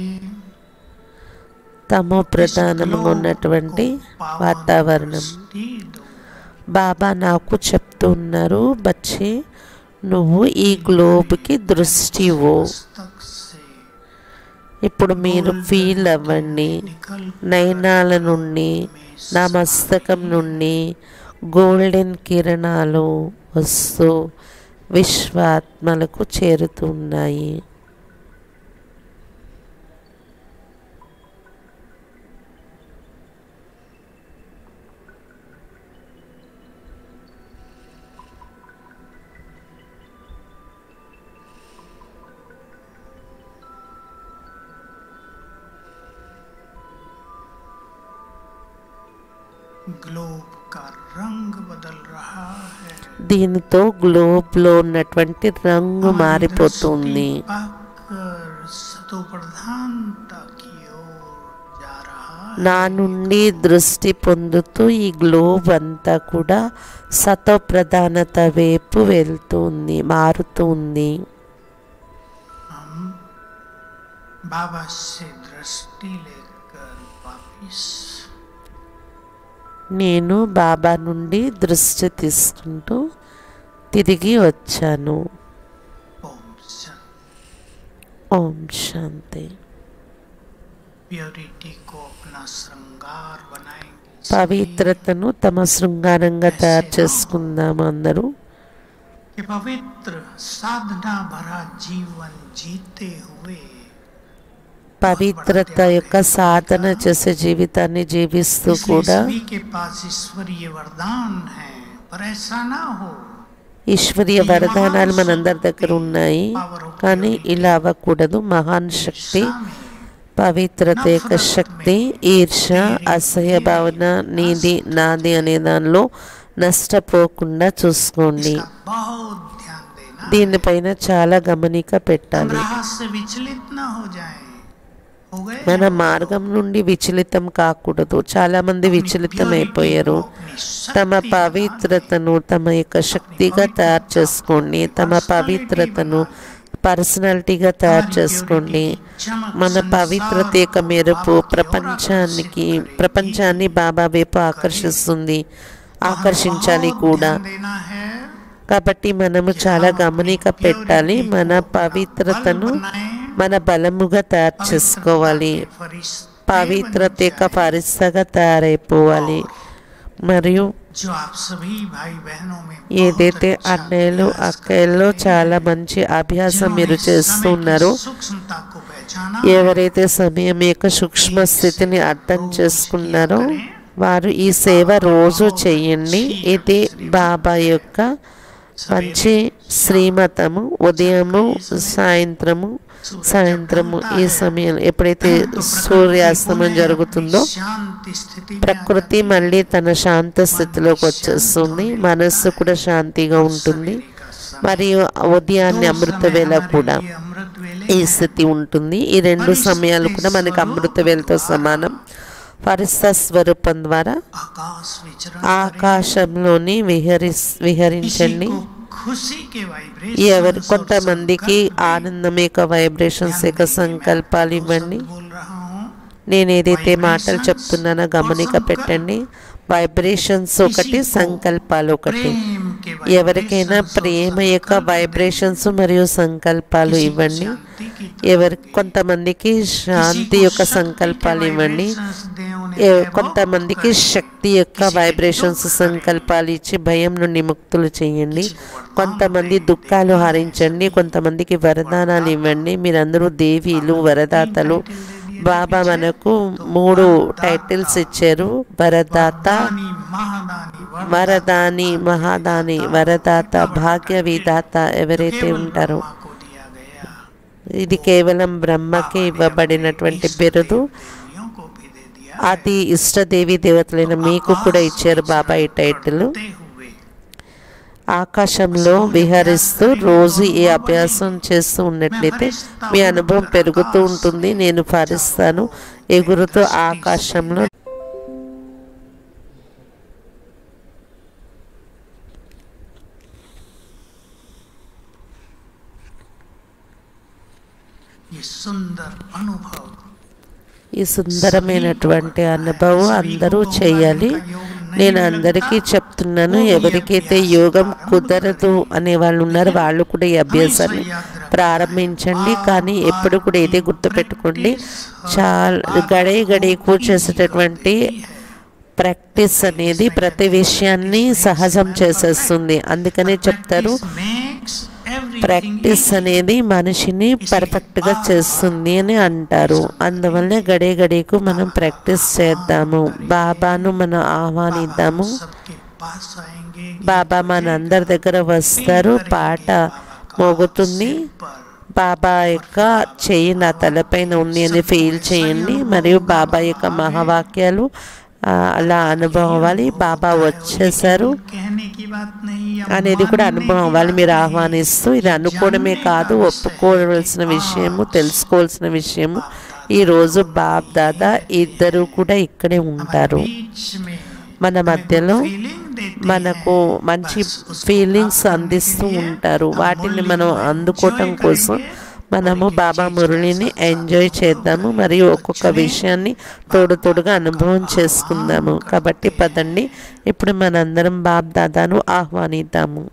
తమో ప్రధానంగా ఉన్నటువంటి వాతావరణం दृष्टि दो బాబా నాకు చెప్తున్నారు బచ్చే నువ్వు ఈ గ్లోబ్కి దృష్టి ఇవ్వు पुस्तक से ఇప్పుడు మీరు ఫీల్ అవ్వండి निकल నయనాల నుండి నా మస్తకం నుండి గోల్డెన్ కిరణాలు వస్తూ విశ్వాత్మలకు చేరుతున్నాయి ग्लोब का रंग बदल रहा है దీనితో గ్లోబ్లో ఉన్నటువంటి రంగు మారిపోతుంది दृष्टि पाकर सतो प्रधानता की ओर जा रहा है నా నుండి దృష్టి పొందుతూ ఈ గ్లోబ్ అంతా కూడా సతో ప్రధానత వైపు వెళ్తుంది మారుతుంది हम बाबा से दृष्टि लेकर वापिस నేను బాబా నుండి దృష్టి తీసుకుంటూ తిరిగి వచ్చాను ओम शांति ఓం శాంతి प्योरिटी को अपना श्रृंगार बनाएंगे పవిత్రతను తమ శృంగారంగా తయారు చేసుకుందాం అందరూ कि पवित्र साधना भरा जीवन जीते हुए పవిత్రత యొక్క సాధన చేసే జీవితాన్ని జీవిస్తూ इसलिए కూడా सभी के पास ईश्वरीय वरदान है पर ऐसा ना हो ఈశ్వరీయ వరదానాలు మనందరి దగ్గర ఉన్నాయి కానీ ఇలా అవ్వకూడదు మహాన్ శక్తి सामने పవిత్రత యొక్క శక్తి ఈర్ష అసహ్య భావన నీది నాది అనే దానిలో నష్టపోకుండా చూసుకోండి इसका बहुत ध्यान देना దీనిపైన చాలా గమనిక हम పెట్టాలి राह से विचलित ना हो जाएं हो गए మన మార్గం నుండి విచలితం కాకూడదు చాలా మంది విచలితం అయిపోయారు తమ పవిత్రతను తమ యొక్క శక్తిగా తయారు చేసుకోండి తమ పవిత్రతను పర్సనాలిటీగా తయారు చేసుకోండి మన పవిత్రత యొక్క మెరుపు ప్రపంచానికి ప్రపంచాన్ని బాబా వైపు ఆకర్షిస్తుంది ఆకర్షించాలి కూడా देना है కాబట్టి మనము చాలా గమనిక పెట్టాలి మన పవిత్రతను మన బలముగా తయారు చేసుకోవాలి పవిత్రత యొక్క పరిస్తగా తయారైపోవాలి మరియు जो आप सभी भाई बहनों में ఏదైతే అన్నయ్యలు అక్కయ్యల్లో చాలా మంచి అభ్యాసం మీరు చేస్తున్నారో सूक्ष्मता को पहचाना ఎవరైతే సమయం యొక్క సూక్ష్మ స్థితిని అర్థం చేసుకున్నారో వారు ఈ సేవ రోజు చేయండి ఇది బాబా యొక్క మంచి శ్రీమతము ఉదయము సాయంత్రము సాయంత్రము ఈ సమయం ఎప్పుడైతే సూర్యాస్తమయం జరుగుతుందో शांति स्थिति में ప్రకృతి మళ్ళీ తన శాంత స్థితిలోకి వచ్చేస్తుంది మనస్సు కూడా శాంతిగా ఉంటుంది మరియు ఉదయాన్నే అమృత వేళ కూడా ये अमृत वेले ఈ స్థితి ఉంటుంది ఈ రెండు సమయాలు కూడా మనకి అమృత వేళతో సమానం పరిస్థ స్వరూపం ద్వారా आकाश विचरण ఆకాశంలోని విహరి విహరించండి किसी को खुशी के ఎవరి वाइब्रेशन కొంతమందికి ఆనందం యొక్క వైబ్రేషన్స్ యొక్క సంకల్పాలు ఇవ్వండి बोल रहा हूँ నేను ఏదైతే మాటలు చెప్తున్నానో గమనిక పెట్టండి వైబ్రేషన్స్ ఒకటి సంకల్పాలు ఒకటి प्रेम के ఎవరికైనా ప్రేమ యొక్క వైబ్రేషన్స్ మరియు సంకల్పాలు ఇవ్వండి शांति की ఎవరి కొంతమందికి శాంతి యొక్క సంకల్పాలు ఇవ్వండి ఏ- కొంతమందికి శక్తి యొక్క వైబ్రేషన్స్ సంకల్పాలు ఇచ్చి భయం నుండి ముక్తులు చేయండి కొంతమంది దుఃఖాలు హరించండి కొంతమందికి వరదానాలు ఇవ్వండి మీరందరూ దేవీలు వరదాతలు బాబా మనకు మూడు టైటిల్స్ ఇచ్చారు వరదాత दानी महादानी वरदाता వరదాని మహాదాని వరదాత భాగ్య విధాత ఎవరైతే केवल ఉంటారో ब्रह्मा को दिया गया ఇది కేవలం బ్రహ్మకే ఇవ్వబడినటువంటి బిరుదు देवियों को भी दे दिया అది ఇష్టదేవి దేవతలైన మీకు కూడా ఇచ్చారు బాబా ఈ టైటిల్ बढ़ते हुए ఆకాశంలో విహరిస్తూ రోజు ఈ అభ్యాసం చేస్తూ ఉన్నట్లయితే మీ అనుభవం పెరుగుతూ ఉంటుంది నేను ఫరిస్తాను ఎగురుతూ ఆకాశంలో ये सुंदर अनुभव ఈ సుందరమైనటువంటి అనుభవం అందరూ చేయాలి నేను అందరికీ చెప్తున్నాను ఎవరికైతే యోగం కుదరదు అనే వాళ్ళు ఉన్నారో వాళ్ళు కూడా ఈ అభ్యాసాన్ని ప్రారంభించండి కానీ ఎప్పుడు కూడా ఇదే గుర్తుపెట్టుకోండి చాలా గడే గడేకు చేసేటటువంటి ప్రాక్టీస్ అనేది ప్రతి విషయాన్ని సహజం చేసేస్తుంది అందుకనే చెప్తారు makes everything ప్రాక్టీస్ అనేది మనిషిని పర్ఫెక్ట్గా చేస్తుంది అని అంటారు అందువల్లే గడే గడేకు మనం ప్రాక్టీస్ చేద్దాము బాబాను మనం ఆహ్వానిద్దాము सबके पास आएंगे బాబా మనందరి దగ్గర వస్తారు పాట మోగుతుంది पर బాబా యొక్క చెయ్యి నా తలపైన ఉంది అని ఫీల్ చేయండి మరియు బాబా యొక్క మహావాక్యాలు ఆ, అలా అనుభవం అవ్వాలి బాబా వచ్చేసారు कहने की बात नहीं या అనేది కూడా मानने అనుభవం की అవ్వాలి बात మీరు नहीं। ఆహ్వానిస్తూ ఇది అనుకోవడమే కాదు ఒప్పుకోవలసిన విషయము తెలుసుకోవాల్సిన విషయము ఈరోజు బాబ్ దాదా ఇద్దరు కూడా ఇక్కడే ఉంటారు बीच में మన మధ్యలో feeling देते మనకు మంచి ఫీలింగ్స్ అందిస్తూ ఉంటారు వాటిని మనం అందుకోవటం కోసం మనము బాబా మురళిని ఎంజాయ్ చేద్దాము మరియు ఒక్కొక్క విషయాన్ని తోడు తోడుగా అనుభవం చేసుకుందాము కాబట్టి పదండి ఇప్పుడు మనందరం బాబ్ దాదాను ఆహ్వానిద్దాము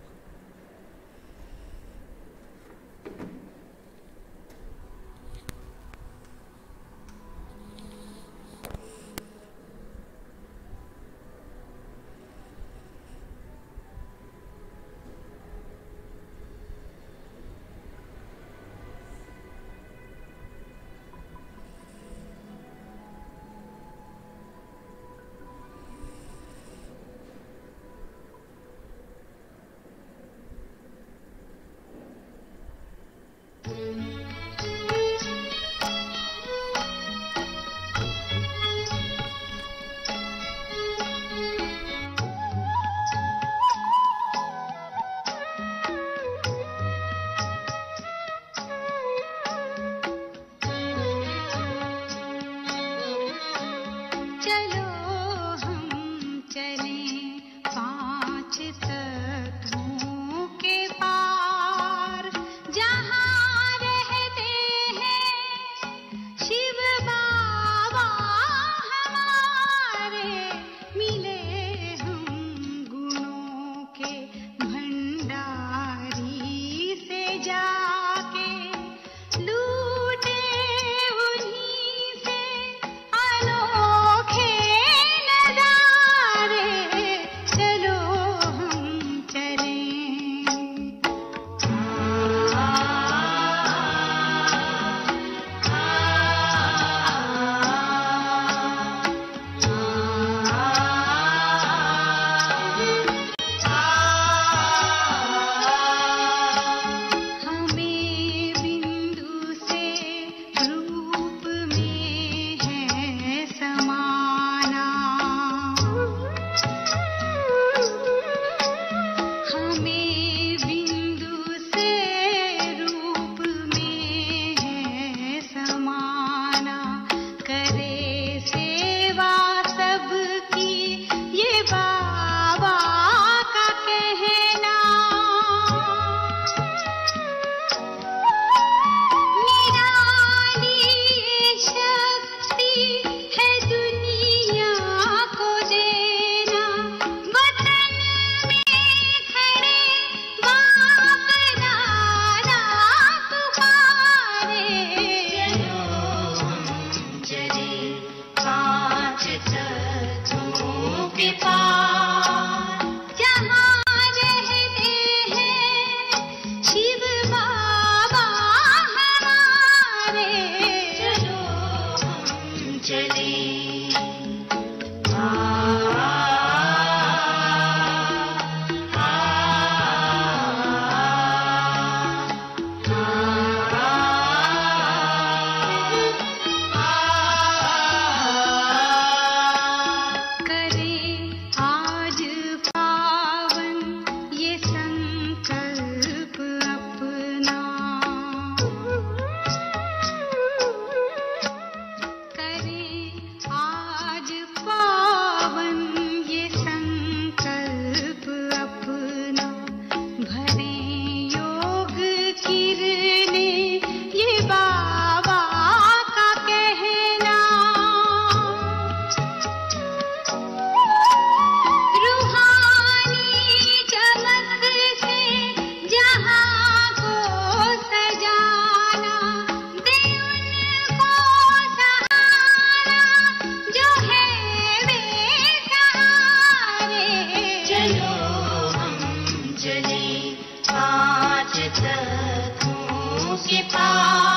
उजले पाँच तत्वों के पार